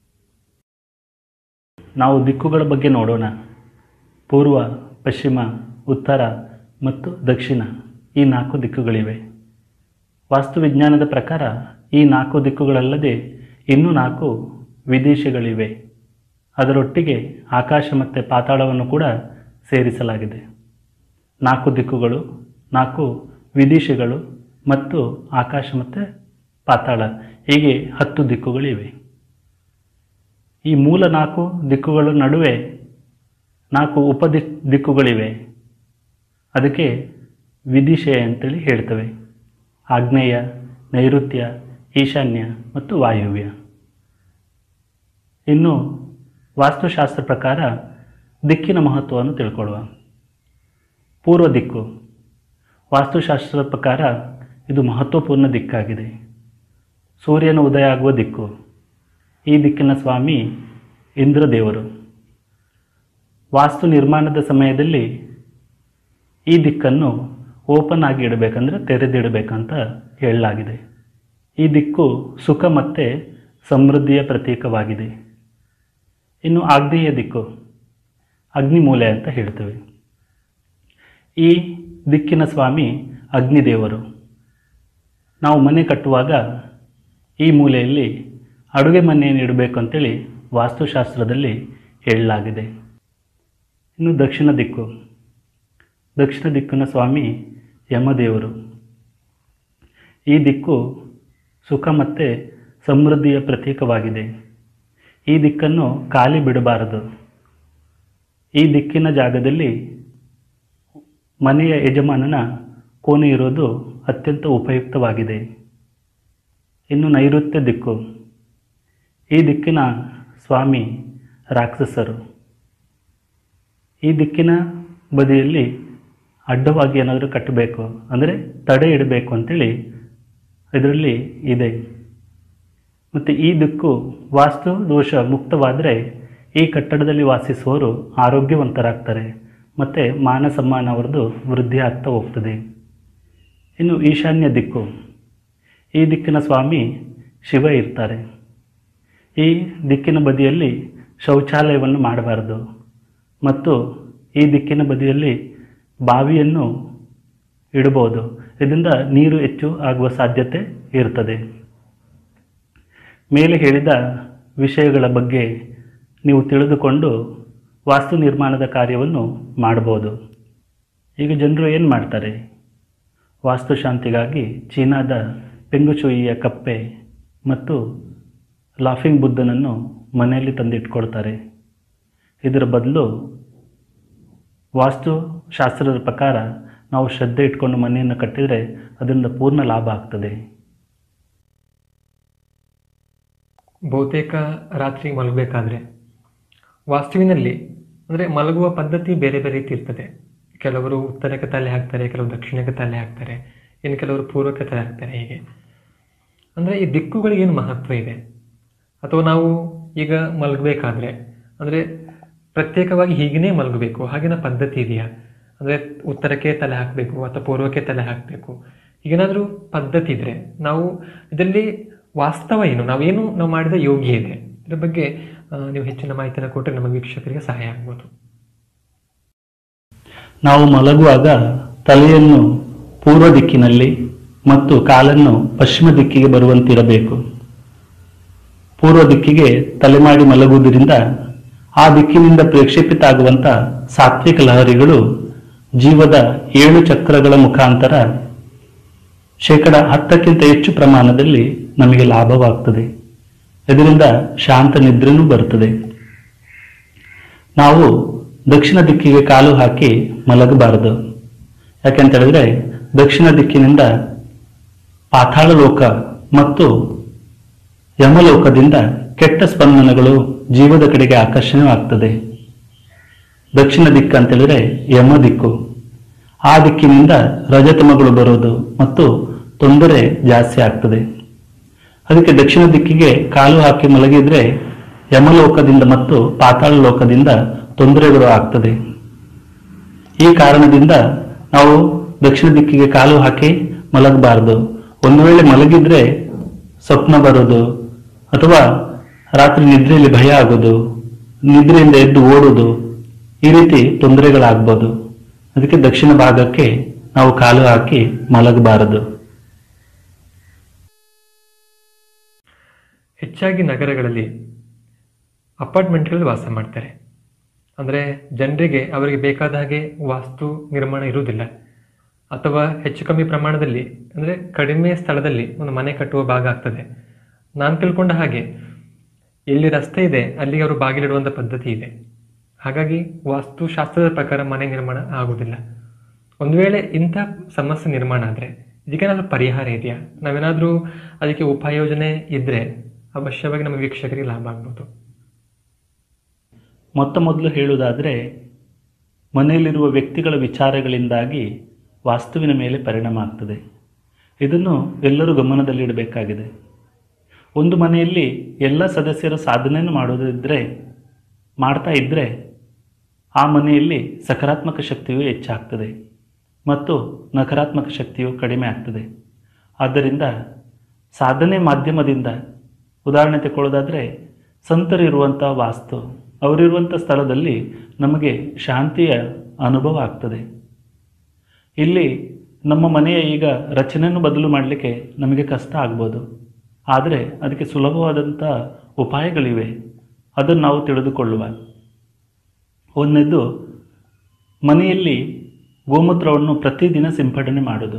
Speaker 2: ನಾವು ದಿಕ್ಕುಗಳ ಬಗ್ಗೆ ನೋಡೋಣ ಪೂರ್ವ ಪಶ್ಚಿಮ ಉತ್ತರ ಮತ್ತು ದಕ್ಷಿಣ ಈ ನಾಲ್ಕು ದಿಕ್ಕುಗಳಿವೆ ವಾಸ್ತುವಿಜ್ಞಾನದ ಪ್ರಕಾರ ಈ ನಾಲ್ಕು ದಿಕ್ಕುಗಳಲ್ಲದೆ ಇನ್ನೂ ನಾಲ್ಕು ವಿದೇಶಗಳಿವೆ ಅದರೊಟ್ಟಿಗೆ ಆಕಾಶ ಮತ್ತು ಪಾತಾಳವನ್ನು ಕೂಡ ಸೇರಿಸಲಾಗಿದೆ ನಾಲ್ಕು ದಿಕ್ಕುಗಳು ನಾಲ್ಕು ವಿದೇಶಗಳು ಮತ್ತು ಆಕಾಶ ಮತ್ತು ಪಾತಾಳ ಹೀಗೆ ಹತ್ತು ದಿಕ್ಕುಗಳಿವೆ ಈ ಮೂಲ ನಾಲ್ಕು ದಿಕ್ಕುಗಳ ನಡುವೆ ನಾಲ್ಕು ಉಪ ದಿಕ್ ದಿಕ್ಕುಗಳಿವೆ ಅದಕ್ಕೆ ವಿದಿಶೆ ಅಂತೇಳಿ ಹೇಳ್ತೇವೆ ಆಗ್ನೇಯ ನೈಋತ್ಯ ಈಶಾನ್ಯ ಮತ್ತು ವಾಯುವ್ಯ ಇನ್ನು ವಾಸ್ತುಶಾಸ್ತ್ರ ಪ್ರಕಾರ ದಿಕ್ಕಿನ ಮಹತ್ವವನ್ನು ತಿಳ್ಕೊಳ್ಳುವ ಪೂರ್ವ ದಿಕ್ಕು ವಾಸ್ತುಶಾಸ್ತ್ರದ ಪ್ರಕಾರ ಇದು ಮಹತ್ವಪೂರ್ಣ ದಿಕ್ಕಾಗಿದೆ ಸೂರ್ಯನ ಉದಯ ಆಗುವ ದಿಕ್ಕು ಈ ದಿಕ್ಕಿನ ಸ್ವಾಮಿ ಇಂದ್ರದೇವರು ವಾಸ್ತು ನಿರ್ಮಾಣದ ಸಮಯದಲ್ಲಿ ಈ ದಿಕ್ಕನ್ನು ಓಪನ್ ಆಗಿ ಇಡಬೇಕಂದ್ರೆ ತೆರೆದಿಡಬೇಕಂತ ಹೇಳಲಾಗಿದೆ ಈ ದಿಕ್ಕು ಸುಖ ಮತ್ತು ಸಮೃದ್ಧಿಯ ಪ್ರತೀಕವಾಗಿದೆ ಇನ್ನು ಆಗ್ನೇಯ ದಿಕ್ಕು ಅಗ್ನಿಮೂಲೆ ಅಂತ ಹೇಳ್ತೇವೆ ಈ ದಿಕ್ಕಿನ ಸ್ವಾಮಿ ಅಗ್ನಿದೇವರು ನಾವು ಮನೆ ಕಟ್ಟುವಾಗ ಈ ಮೂಲೆಯಲ್ಲಿ ಅಡುಗೆ ಮನೆಯನ್ನು ಇಡಬೇಕು ಅಂತೇಳಿ ವಾಸ್ತುಶಾಸ್ತ್ರದಲ್ಲಿ ಹೇಳಲಾಗಿದೆ ಇನ್ನು ದಕ್ಷಿಣ ದಿಕ್ಕು ದಕ್ಷಿಣ ದಿಕ್ಕಿನ ಸ್ವಾಮಿ ಯಮದೇವರು ಈ ದಿಕ್ಕು ಸುಖ ಮತ್ತು ಸಮೃದ್ಧಿಯ ಪ್ರತೀಕವಾಗಿದೆ ಈ ದಿಕ್ಕನ್ನು ಖಾಲಿ ಬಿಡಬಾರದು ಈ ದಿಕ್ಕಿನ ಜಾಗದಲ್ಲಿ ಮನೆಯ ಯಜಮಾನನ ಕೋಣೆ ಇರೋದು ಅತ್ಯಂತ ಉಪಯುಕ್ತವಾಗಿದೆ ಇನ್ನು ನೈಋತ್ಯ ದಿಕ್ಕು ಈ ದಿಕ್ಕಿನ ಸ್ವಾಮಿ ರಾಕ್ಷಸರು ಈ ದಿಕ್ಕಿನ ಬದಿಯಲ್ಲಿ ಅಡ್ಡವಾಗಿ ಏನಾದರೂ ಕಟ್ಟಬೇಕು ಅಂದರೆ ತಡೆ ಇಡಬೇಕು ಅಂತೇಳಿ ಇದರಲ್ಲಿ ಇದೆ ಮತ್ತು ಈ ದಿಕ್ಕು ವಾಸ್ತು ದೋಷ ಮುಕ್ತವಾದರೆ ಈ ಕಟ್ಟಡದಲ್ಲಿ ವಾಸಿಸುವವರು ಆರೋಗ್ಯವಂತರಾಗ್ತಾರೆ ಮತ್ತು ಮಾನ ಸಮ್ಮಾನ ಅವರದು ವೃದ್ಧಿ ಆಗ್ತಾ ಹೋಗ್ತದೆ ಇನ್ನು ಈಶಾನ್ಯ ದಿಕ್ಕು ಈ ದಿಕ್ಕಿನ ಸ್ವಾಮಿ ಶಿವ ಇರ್ತಾರೆ ಈ ದಿಕ್ಕಿನ ಬದಿಯಲ್ಲಿ ಶೌಚಾಲಯವನ್ನು ಮಾಡಬಾರದು ಮತ್ತು ಈ ದಿಕ್ಕಿನ ಬದಿಯಲ್ಲಿ ಬಾವಿಯನ್ನು ಇಡಬಹುದು ಇದರಿಂದ ನೀರು ಹೆಚ್ಚು ಆಗುವ ಸಾಧ್ಯತೆ ಇರ್ತದೆ ಮೇಲೆ ಹೇಳಿದ ವಿಷಯಗಳ ಬಗ್ಗೆ ನೀವು ತಿಳಿದುಕೊಂಡು ವಾಸ್ತು ನಿರ್ಮಾಣದ ಕಾರ್ಯವನ್ನು ಮಾಡಬಹುದು ಈಗ ಜನರು ಏನು ಮಾಡ್ತಾರೆ ವಾಸ್ತುಶಾಂತಿಗಾಗಿ ಚೀನಾದ ಪೆಂಗುಚುಯಿಯ ಕಪ್ಪೆ ಮತ್ತು ಲಾಫಿಂಗ್ ಬುದ್ಧನನ್ನು ಮನೆಯಲ್ಲಿ ತಂದಿಟ್ಕೊಳ್ತಾರೆ ಇದರ ಬದಲು ವಾಸ್ತುಶಾಸ್ತ್ರದ ಪ್ರಕಾರ ನಾವು ಶ್ರದ್ಧೆ ಇಟ್ಕೊಂಡು ಮನೆಯನ್ನು ಕಟ್ಟಿದರೆ ಅದರಿಂದ ಪೂರ್ಣ ಲಾಭ ಆಗ್ತದೆ
Speaker 1: ಬಹುತೇಕ ರಾತ್ರಿ ಮಲಗಬೇಕಾದ್ರೆ ವಾಸ್ತುವಿನಲ್ಲಿ ಅಂದರೆ ಮಲಗುವ ಪದ್ಧತಿ ಬೇರೆ ಬೇರೆ ರೀತಿ ಇರ್ತದೆ ಕೆಲವರು ಉತ್ತರಕ್ಕೆ ತಲೆ ಹಾಕ್ತಾರೆ ಕೆಲವರು ದಕ್ಷಿಣಕ್ಕೆ ತಲೆ ಹಾಕ್ತಾರೆ ಇನ್ನು ಕೆಲವರು ಪೂರ್ವಕ್ಕೆ ತಲೆ ಹಾಕ್ತಾರೆ ಹೀಗೆ ಅಂದರೆ ಈ ದಿಕ್ಕುಗಳಿಗೆ ಏನು ಮಹತ್ವ ಇದೆ ಅಥವಾ ನಾವು ಈಗ ಮಲಗಬೇಕಾದ್ರೆ ಅಂದರೆ ಪ್ರತ್ಯೇಕವಾಗಿ ಹೀಗೇ ಮಲಗಬೇಕು ಹಾಗೇನ ಪದ್ಧತಿ ಇದೆಯಾ ಅಂದರೆ ಉತ್ತರಕ್ಕೆ ತಲೆ ಹಾಕಬೇಕು ಅಥವಾ ಪೂರ್ವಕ್ಕೆ ತಲೆ ಹಾಕಬೇಕು ಈಗೇನಾದರೂ ಪದ್ಧತಿ ಇದ್ದರೆ ನಾವು ಇದರಲ್ಲಿ ವಾಸ್ತವ ಏನು ನಾವೇನು ನಾವು ಮಾಡಿದ ಯೋಗ್ಯ ಇದೆ ಇದರ ಬಗ್ಗೆ ಆ, ನೀವು ಹೆಚ್ಚಿನ ಮಾಹಿತಿಯನ್ನು ಕೊಟ್ಟರೆ ನಮ್ಮ ವೀಕ್ಷಕರಿಗೆ ಸಹಾಯ ಆಗ್ಬೋದು
Speaker 2: ನಾವು ಮಲಗುವಾಗ ತಲೆಯನ್ನು ಪೂರ್ವ ದಿಕ್ಕಿನಲ್ಲಿ ಮತ್ತು ಕಾಲನ್ನು ಪಶ್ಚಿಮ ದಿಕ್ಕಿಗೆ ಬರುವಂತಿರಬೇಕು ಪೂರ್ವ ದಿಕ್ಕಿಗೆ ತಲೆ ಮಾಡಿ ಮಲಗುವುದರಿಂದ ಆ ದಿಕ್ಕಿನಿಂದ ಪ್ರೇಕ್ಷೇಪಿತ ಆಗುವಂಥ ಸಾತ್ವಿಕ ಲಹರಿಗಳು ಜೀವದ ಏಳು ಚಕ್ರಗಳ ಮುಖಾಂತರ ಶೇಕಡ ಹತ್ತಕ್ಕಿಂತ ಹೆಚ್ಚು ಪ್ರಮಾಣದಲ್ಲಿ ನಮಗೆ ಲಾಭವಾಗ್ತದೆ ಇದರಿಂದ ಶಾಂತ ನಿದ್ರೆನೂ ಬರುತ್ತದೆ ನಾವು ದಕ್ಷಿಣ ದಿಕ್ಕಿಗೆ ಕಾಲು ಹಾಕಿ ಮಲಗಬಾರದು ಯಾಕೆಂತ ಹೇಳಿದ್ರೆ ದಕ್ಷಿಣ ದಿಕ್ಕಿನಿಂದ ಪಾತಾಳ ಲೋಕ ಮತ್ತು ಯಮಲೋಕದಿಂದ ಕೆಟ್ಟ ಸ್ಪಂದನಗಳು ಜೀವದ ಕಡೆಗೆ ಆಕರ್ಷಣೆವಾಗ್ತದೆ ದಕ್ಷಿಣ ದಿಕ್ಕು ಅಂತ ಹೇಳಿದ್ರೆ ಯಮ ದಿಕ್ಕು ಆ ದಿಕ್ಕಿನಿಂದ ರಜತಮಗಳು ಬರೋದು ಮತ್ತು ತೊಂದರೆ ಜಾಸ್ತಿ ಆಗ್ತದೆ ಅದಕ್ಕೆ ದಕ್ಷಿಣ ದಿಕ್ಕಿಗೆ ಕಾಲು ಹಾಕಿ ಮಲಗಿದ್ರೆ ಯಮಲೋಕದಿಂದ ಮತ್ತು ಪಾತಾಳ ಲೋಕದಿಂದ ತೊಂದರೆಗಳು ಆಗ್ತದೆ ಈ ಕಾರಣದಿಂದ ನಾವು ದಕ್ಷಿಣ ದಿಕ್ಕಿಗೆ ಕಾಲು ಹಾಕಿ ಮಲಗಬಾರದು ಒಂದು ವೇಳೆ ಮಲಗಿದ್ರೆ ಸ್ವಪ್ನ ಬರೋದು ಅಥವಾ ರಾತ್ರಿ ನಿದ್ರೆಯಲ್ಲಿ ಭಯ ಆಗೋದು ನಿದ್ರೆಯಿಂದ ಎದ್ದು ಓಡೋದು ಈ ರೀತಿ ತೊಂದರೆಗಳಾಗ್ಬೋದು ಅದಕ್ಕೆ ದಕ್ಷಿಣ ಭಾಗಕ್ಕೆ ನಾವು ಕಾಲು ಹಾಕಿ ಮಲಗಬಾರದು
Speaker 1: ಹೆಚ್ಚಾಗಿ ನಗರಗಳಲ್ಲಿ ಅಪಾರ್ಟ್ಮೆಂಟ್ಗಳಲ್ಲಿ ವಾಸ ಮಾಡ್ತಾರೆ ಅಂದರೆ ಜನರಿಗೆ ಅವರಿಗೆ ಬೇಕಾದ ಹಾಗೆ ವಾಸ್ತು ನಿರ್ಮಾಣ ಇರುವುದಿಲ್ಲ ಅಥವಾ ಹೆಚ್ಚು ಕಮ್ಮಿ ಪ್ರಮಾಣದಲ್ಲಿ ಅಂದರೆ ಕಡಿಮೆ ಸ್ಥಳದಲ್ಲಿ ಒಂದು ಮನೆ ಕಟ್ಟುವ ಭಾಗ ಆಗ್ತದೆ ನಾನು ತಿಳ್ಕೊಂಡ ಹಾಗೆ ಎಲ್ಲಿ ರಸ್ತೆ ಇದೆ ಅಲ್ಲಿಗೆ ಅವರು ಬಾಗಿಲಿಡುವಂಥ ಪದ್ಧತಿ ಇದೆ ಹಾಗಾಗಿ ವಾಸ್ತುಶಾಸ್ತ್ರದ ಪ್ರಕಾರ ಮನೆ ನಿರ್ಮಾಣ ಆಗುವುದಿಲ್ಲ ಒಂದು ವೇಳೆ ಇಂಥ ಸಮಸ್ಯೆ ನಿರ್ಮಾಣ ಆದರೆ ಇದಕ್ಕೇನಾದರೂ ಪರಿಹಾರ ಇದೆಯಾ ನಾವೇನಾದರೂ ಅದಕ್ಕೆ ಉಪಯೋಜನೆ ಇದ್ದರೆ ಅವಶ್ಯವಾಗಿ ನಮ್ಮ ವೀಕ್ಷಕರಿಗೆ ಲಾಭ ಆಗ್ಬೋದು
Speaker 2: ಮೊತ್ತ ಮೊದಲು ಹೇಳುವುದಾದರೆ ಮನೆಯಲ್ಲಿರುವ ವ್ಯಕ್ತಿಗಳ ವಿಚಾರಗಳಿಂದಾಗಿ ವಾಸ್ತುವಿನ ಮೇಲೆ ಪರಿಣಾಮ ಆಗ್ತದೆ ಇದನ್ನು ಎಲ್ಲರೂ ಗಮನದಲ್ಲಿಡಬೇಕಾಗಿದೆ ಒಂದು ಮನೆಯಲ್ಲಿ ಎಲ್ಲ ಸದಸ್ಯರು ಸಾಧನೆಯನ್ನು ಮಾಡೋದಿದ್ದರೆ ಮಾಡ್ತಾ ಇದ್ದರೆ ಆ ಮನೆಯಲ್ಲಿ ಸಕಾರಾತ್ಮಕ ಶಕ್ತಿಯು ಹೆಚ್ಚಾಗ್ತದೆ ಮತ್ತು ನಕಾರಾತ್ಮಕ ಶಕ್ತಿಯು ಕಡಿಮೆ ಆಗ್ತದೆ ಆದ್ದರಿಂದ ಸಾಧನೆ ಮಾಧ್ಯಮದಿಂದ ಉದಾಹರಣೆ ತಗೊಳ್ಳೋದಾದರೆ ಸಂತರಿರುವಂಥ ವಾಸ್ತು ಅವರಿರುವಂಥ ಸ್ಥಳದಲ್ಲಿ ನಮಗೆ ಶಾಂತಿಯ ಅನುಭವ ಆಗ್ತದೆ ಇಲ್ಲಿ ನಮ್ಮ ಮನೆಯ ಈಗ ರಚನೆಯನ್ನು ಬದಲು ಮಾಡಲಿಕ್ಕೆ ನಮಗೆ ಕಷ್ಟ ಆಗ್ಬೋದು ಆದರೆ ಅದಕ್ಕೆ ಸುಲಭವಾದಂಥ ಉಪಾಯಗಳಿವೆ ಅದನ್ನು ನಾವು ತಿಳಿದುಕೊಳ್ಳುವ ಒಂದನೇದು ಮನೆಯಲ್ಲಿ ಗೋಮೂತ್ರವನ್ನು ಪ್ರತಿದಿನ ಸಿಂಪಡಣೆ ಮಾಡೋದು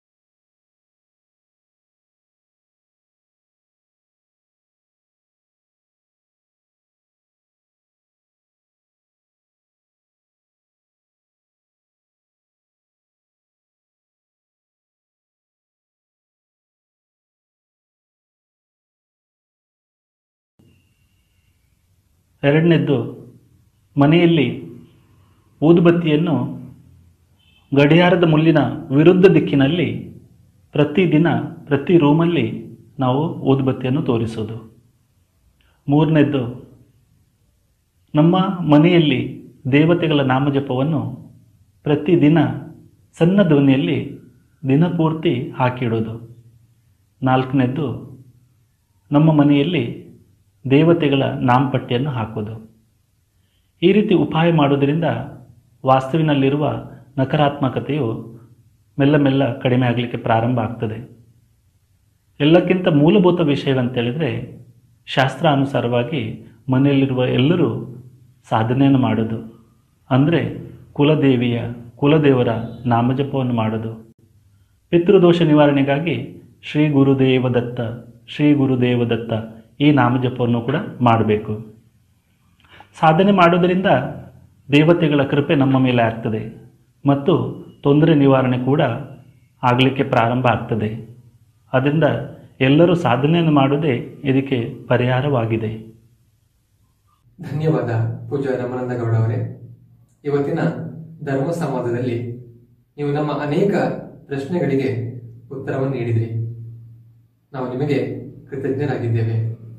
Speaker 2: ಎರಡನೇದ್ದು ಮನೆಯಲ್ಲಿ ಊದುಬತ್ತಿಯನ್ನು ಗಡಿಯಾರದ ಮುಳ್ಳಿನ ವಿರುದ್ಧ ದಿಕ್ಕಿನಲ್ಲಿ ಪ್ರತಿದಿನ ಪ್ರತಿ ರೂಮಲ್ಲಿ ನಾವು ಊದುಬತ್ತಿಯನ್ನು ತೋರಿಸೋದು ಮೂರನೇದ್ದು ನಮ್ಮ ಮನೆಯಲ್ಲಿ ದೇವತೆಗಳ ನಾಮಜಪವನ್ನು ಪ್ರತಿದಿನ ಸಣ್ಣ ಧ್ವನಿಯಲ್ಲಿ ದಿನಪೂರ್ತಿ ಹಾಕಿಡೋದು ನಾಲ್ಕನೇದ್ದು ನಮ್ಮ ಮನೆಯಲ್ಲಿ ದೇವತೆಗಳ ನಾಮಪಟ್ಟಿಯನ್ನು ಹಾಕೋದು ಈ ರೀತಿ ಉಪಾಯ ಮಾಡೋದರಿಂದ ವಾಸ್ತುವಿನಲ್ಲಿರುವ ನಕಾರಾತ್ಮಕತೆಯು ಮೆಲ್ಲ ಮೆಲ್ಲ ಕಡಿಮೆ ಆಗಲಿಕ್ಕೆ ಪ್ರಾರಂಭ ಆಗ್ತದೆ ಎಲ್ಲಕ್ಕಿಂತ ಮೂಲಭೂತ ವಿಷಯವಂತೇಳಿದರೆ ಶಾಸ್ತ್ರಾನುಸಾರವಾಗಿ ಮನೆಯಲ್ಲಿರುವ ಎಲ್ಲರೂ ಸಾಧನೆಯನ್ನು ಮಾಡೋದು ಅಂದರೆ ಕುಲದೇವಿಯ ಕುಲದೇವರ ನಾಮಜಪವನ್ನು ಮಾಡೋದು ಪಿತೃದೋಷ ನಿವಾರಣೆಗಾಗಿ ಶ್ರೀ ಗುರುದೇವ ದತ್ತ ಶ್ರೀ ಗುರುದೇವ ದತ್ತ ಈ ನಾಮಜಪವನ್ನು ಕೂಡ ಮಾಡಬೇಕು ಸಾಧನೆ ಮಾಡೋದರಿಂದ ದೇವತೆಗಳ ಕೃಪೆ ನಮ್ಮ ಮೇಲೆ ಆಗ್ತದೆ ಮತ್ತು ತೊಂದರೆ ನಿವಾರಣೆ ಕೂಡ ಆಗಲಿಕ್ಕೆ ಪ್ರಾರಂಭ ಆಗ್ತದೆ ಅದರಿಂದ ಎಲ್ಲರೂ ಸಾಧನೆಯನ್ನು ಮಾಡೋದೇ ಇದಕ್ಕೆ ಪರಿಹಾರವಾಗಿದೆ
Speaker 1: ಧನ್ಯವಾದ ಪೂಜ್ಯ ರಮಾನಂದ ಗೌಡ ಅವರೇ ಇವತ್ತಿನ ಧರ್ಮ ಸಂವಾದದಲ್ಲಿ ನೀವು ನಮ್ಮ ಅನೇಕ ಪ್ರಶ್ನೆಗಳಿಗೆ ಉತ್ತರವನ್ನು ನೀಡಿದ್ರಿ ನಾವು ನಿಮಗೆ ಕೃತಜ್ಞರಾಗಿದ್ದೇವೆ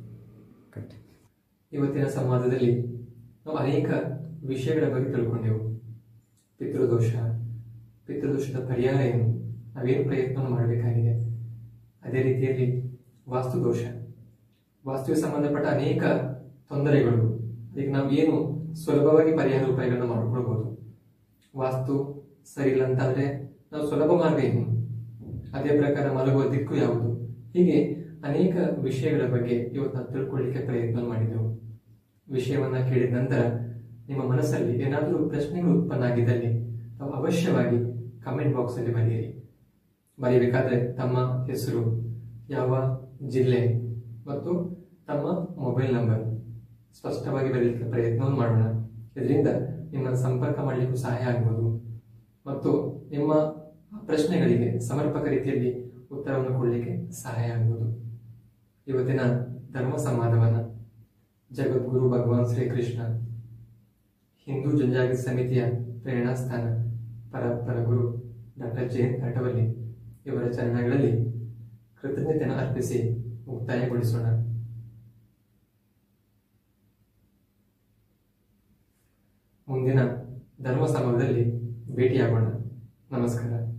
Speaker 1: ಇವತ್ತಿನ ಸಂವಾದದಲ್ಲಿ ನಾವು ಅನೇಕ ವಿಷಯಗಳ ಬಗ್ಗೆ ತಿಳ್ಕೊಂಡೆವು ಪಿತೃದೋಷ ಪಿತೃದೋಷದ ಪರಿಹಾರ ಏನು ನಾವೇನು ಪ್ರಯತ್ನವನ್ನು ಮಾಡಬೇಕಾಗಿದೆ ಅದೇ ರೀತಿಯಲ್ಲಿ ವಾಸ್ತುದೋಷ ವಾಸ್ತುವಿಗೆ ಸಂಬಂಧಪಟ್ಟ ಅನೇಕ ತೊಂದರೆಗಳು ಅದಕ್ಕೆ ನಾವು ಏನು ಸುಲಭವಾಗಿ ಪರಿಹಾರ ಉಪಾಯಗಳನ್ನು ಮಾಡ್ಕೊಳ್ಬೋದು ವಾಸ್ತು ಸರಿ ಇಲ್ಲ ಅಂತಂದ್ರೆ ನಾವು ಸುಲಭ ಮಾರ್ಗ ಏನು ಅದೇ ಪ್ರಕಾರ ಮಲಗುವ ದಿಕ್ಕು ಯಾವುದು ಹೀಗೆ ಅನೇಕ ವಿಷಯಗಳ ಬಗ್ಗೆ ಇವತ್ತು ನಾವು ತಿಳ್ಕೊಳ್ಳಿಕ್ಕೆ ಪ್ರಯತ್ನ ಮಾಡಿದೆವು ವಿಷಯವನ್ನ ಕೇಳಿದ ನಂತರ ನಿಮ್ಮ ಮನಸ್ಸಲ್ಲಿ ಏನಾದರೂ ಪ್ರಶ್ನೆಗಳು ಉತ್ಪನ್ನ ಆಗಿದ್ದಲ್ಲಿ ತಾವು ಅವಶ್ಯವಾಗಿ ಕಮೆಂಟ್ ಬಾಕ್ಸ್ ಅಲ್ಲಿ ಬರೆಯಿರಿ ಬರೀಬೇಕಾದ್ರೆ ತಮ್ಮ ಹೆಸರು ಯಾವ ಜಿಲ್ಲೆ ಮತ್ತು ತಮ್ಮ ಮೊಬೈಲ್ ನಂಬರ್ ಸ್ಪಷ್ಟವಾಗಿ ಬರೀಲಿಕ್ಕೆ ಪ್ರಯತ್ನವನ್ನು ಮಾಡೋಣ ಇದರಿಂದ ನಿಮ್ಮನ್ನು ಸಂಪರ್ಕ ಮಾಡಲಿಕ್ಕೂ ಸಹಾಯ ಆಗ್ಬೋದು ಮತ್ತು ನಿಮ್ಮ ಪ್ರಶ್ನೆಗಳಿಗೆ ಸಮರ್ಪಕ ರೀತಿಯಲ್ಲಿ ಉತ್ತರವನ್ನು ಕೊಡಲಿಕ್ಕೆ ಸಹಾಯ ಆಗ್ಬೋದು ಇವತ್ತಿನ ಧರ್ಮ ಸಂವಾದವನ್ನ ಜಗದ್ಗುರು ಭಗವಾನ್ ಶ್ರೀಕೃಷ್ಣ ಹಿಂದೂ ಜನಜಾಗೃತಿ ಸಮಿತಿಯ ಪ್ರೇರಣಾ ಸ್ಥಾನ ಪರಪ್ಪರ ಗುರು ಡಾಕ್ಟರ್ ಜಯಂತ್ ಅಟವಲ್ಲಿ ಇವರ ಚರಣಗಳಲ್ಲಿ ಕೃತಜ್ಞತೆಯನ್ನು ಅರ್ಪಿಸಿ ಮುಕ್ತಾಯಗೊಳಿಸೋಣ ಮುಂದಿನ ಧರ್ಮ ಸಂವಾದದಲ್ಲಿ ಭೇಟಿಯಾಗೋಣ ನಮಸ್ಕಾರ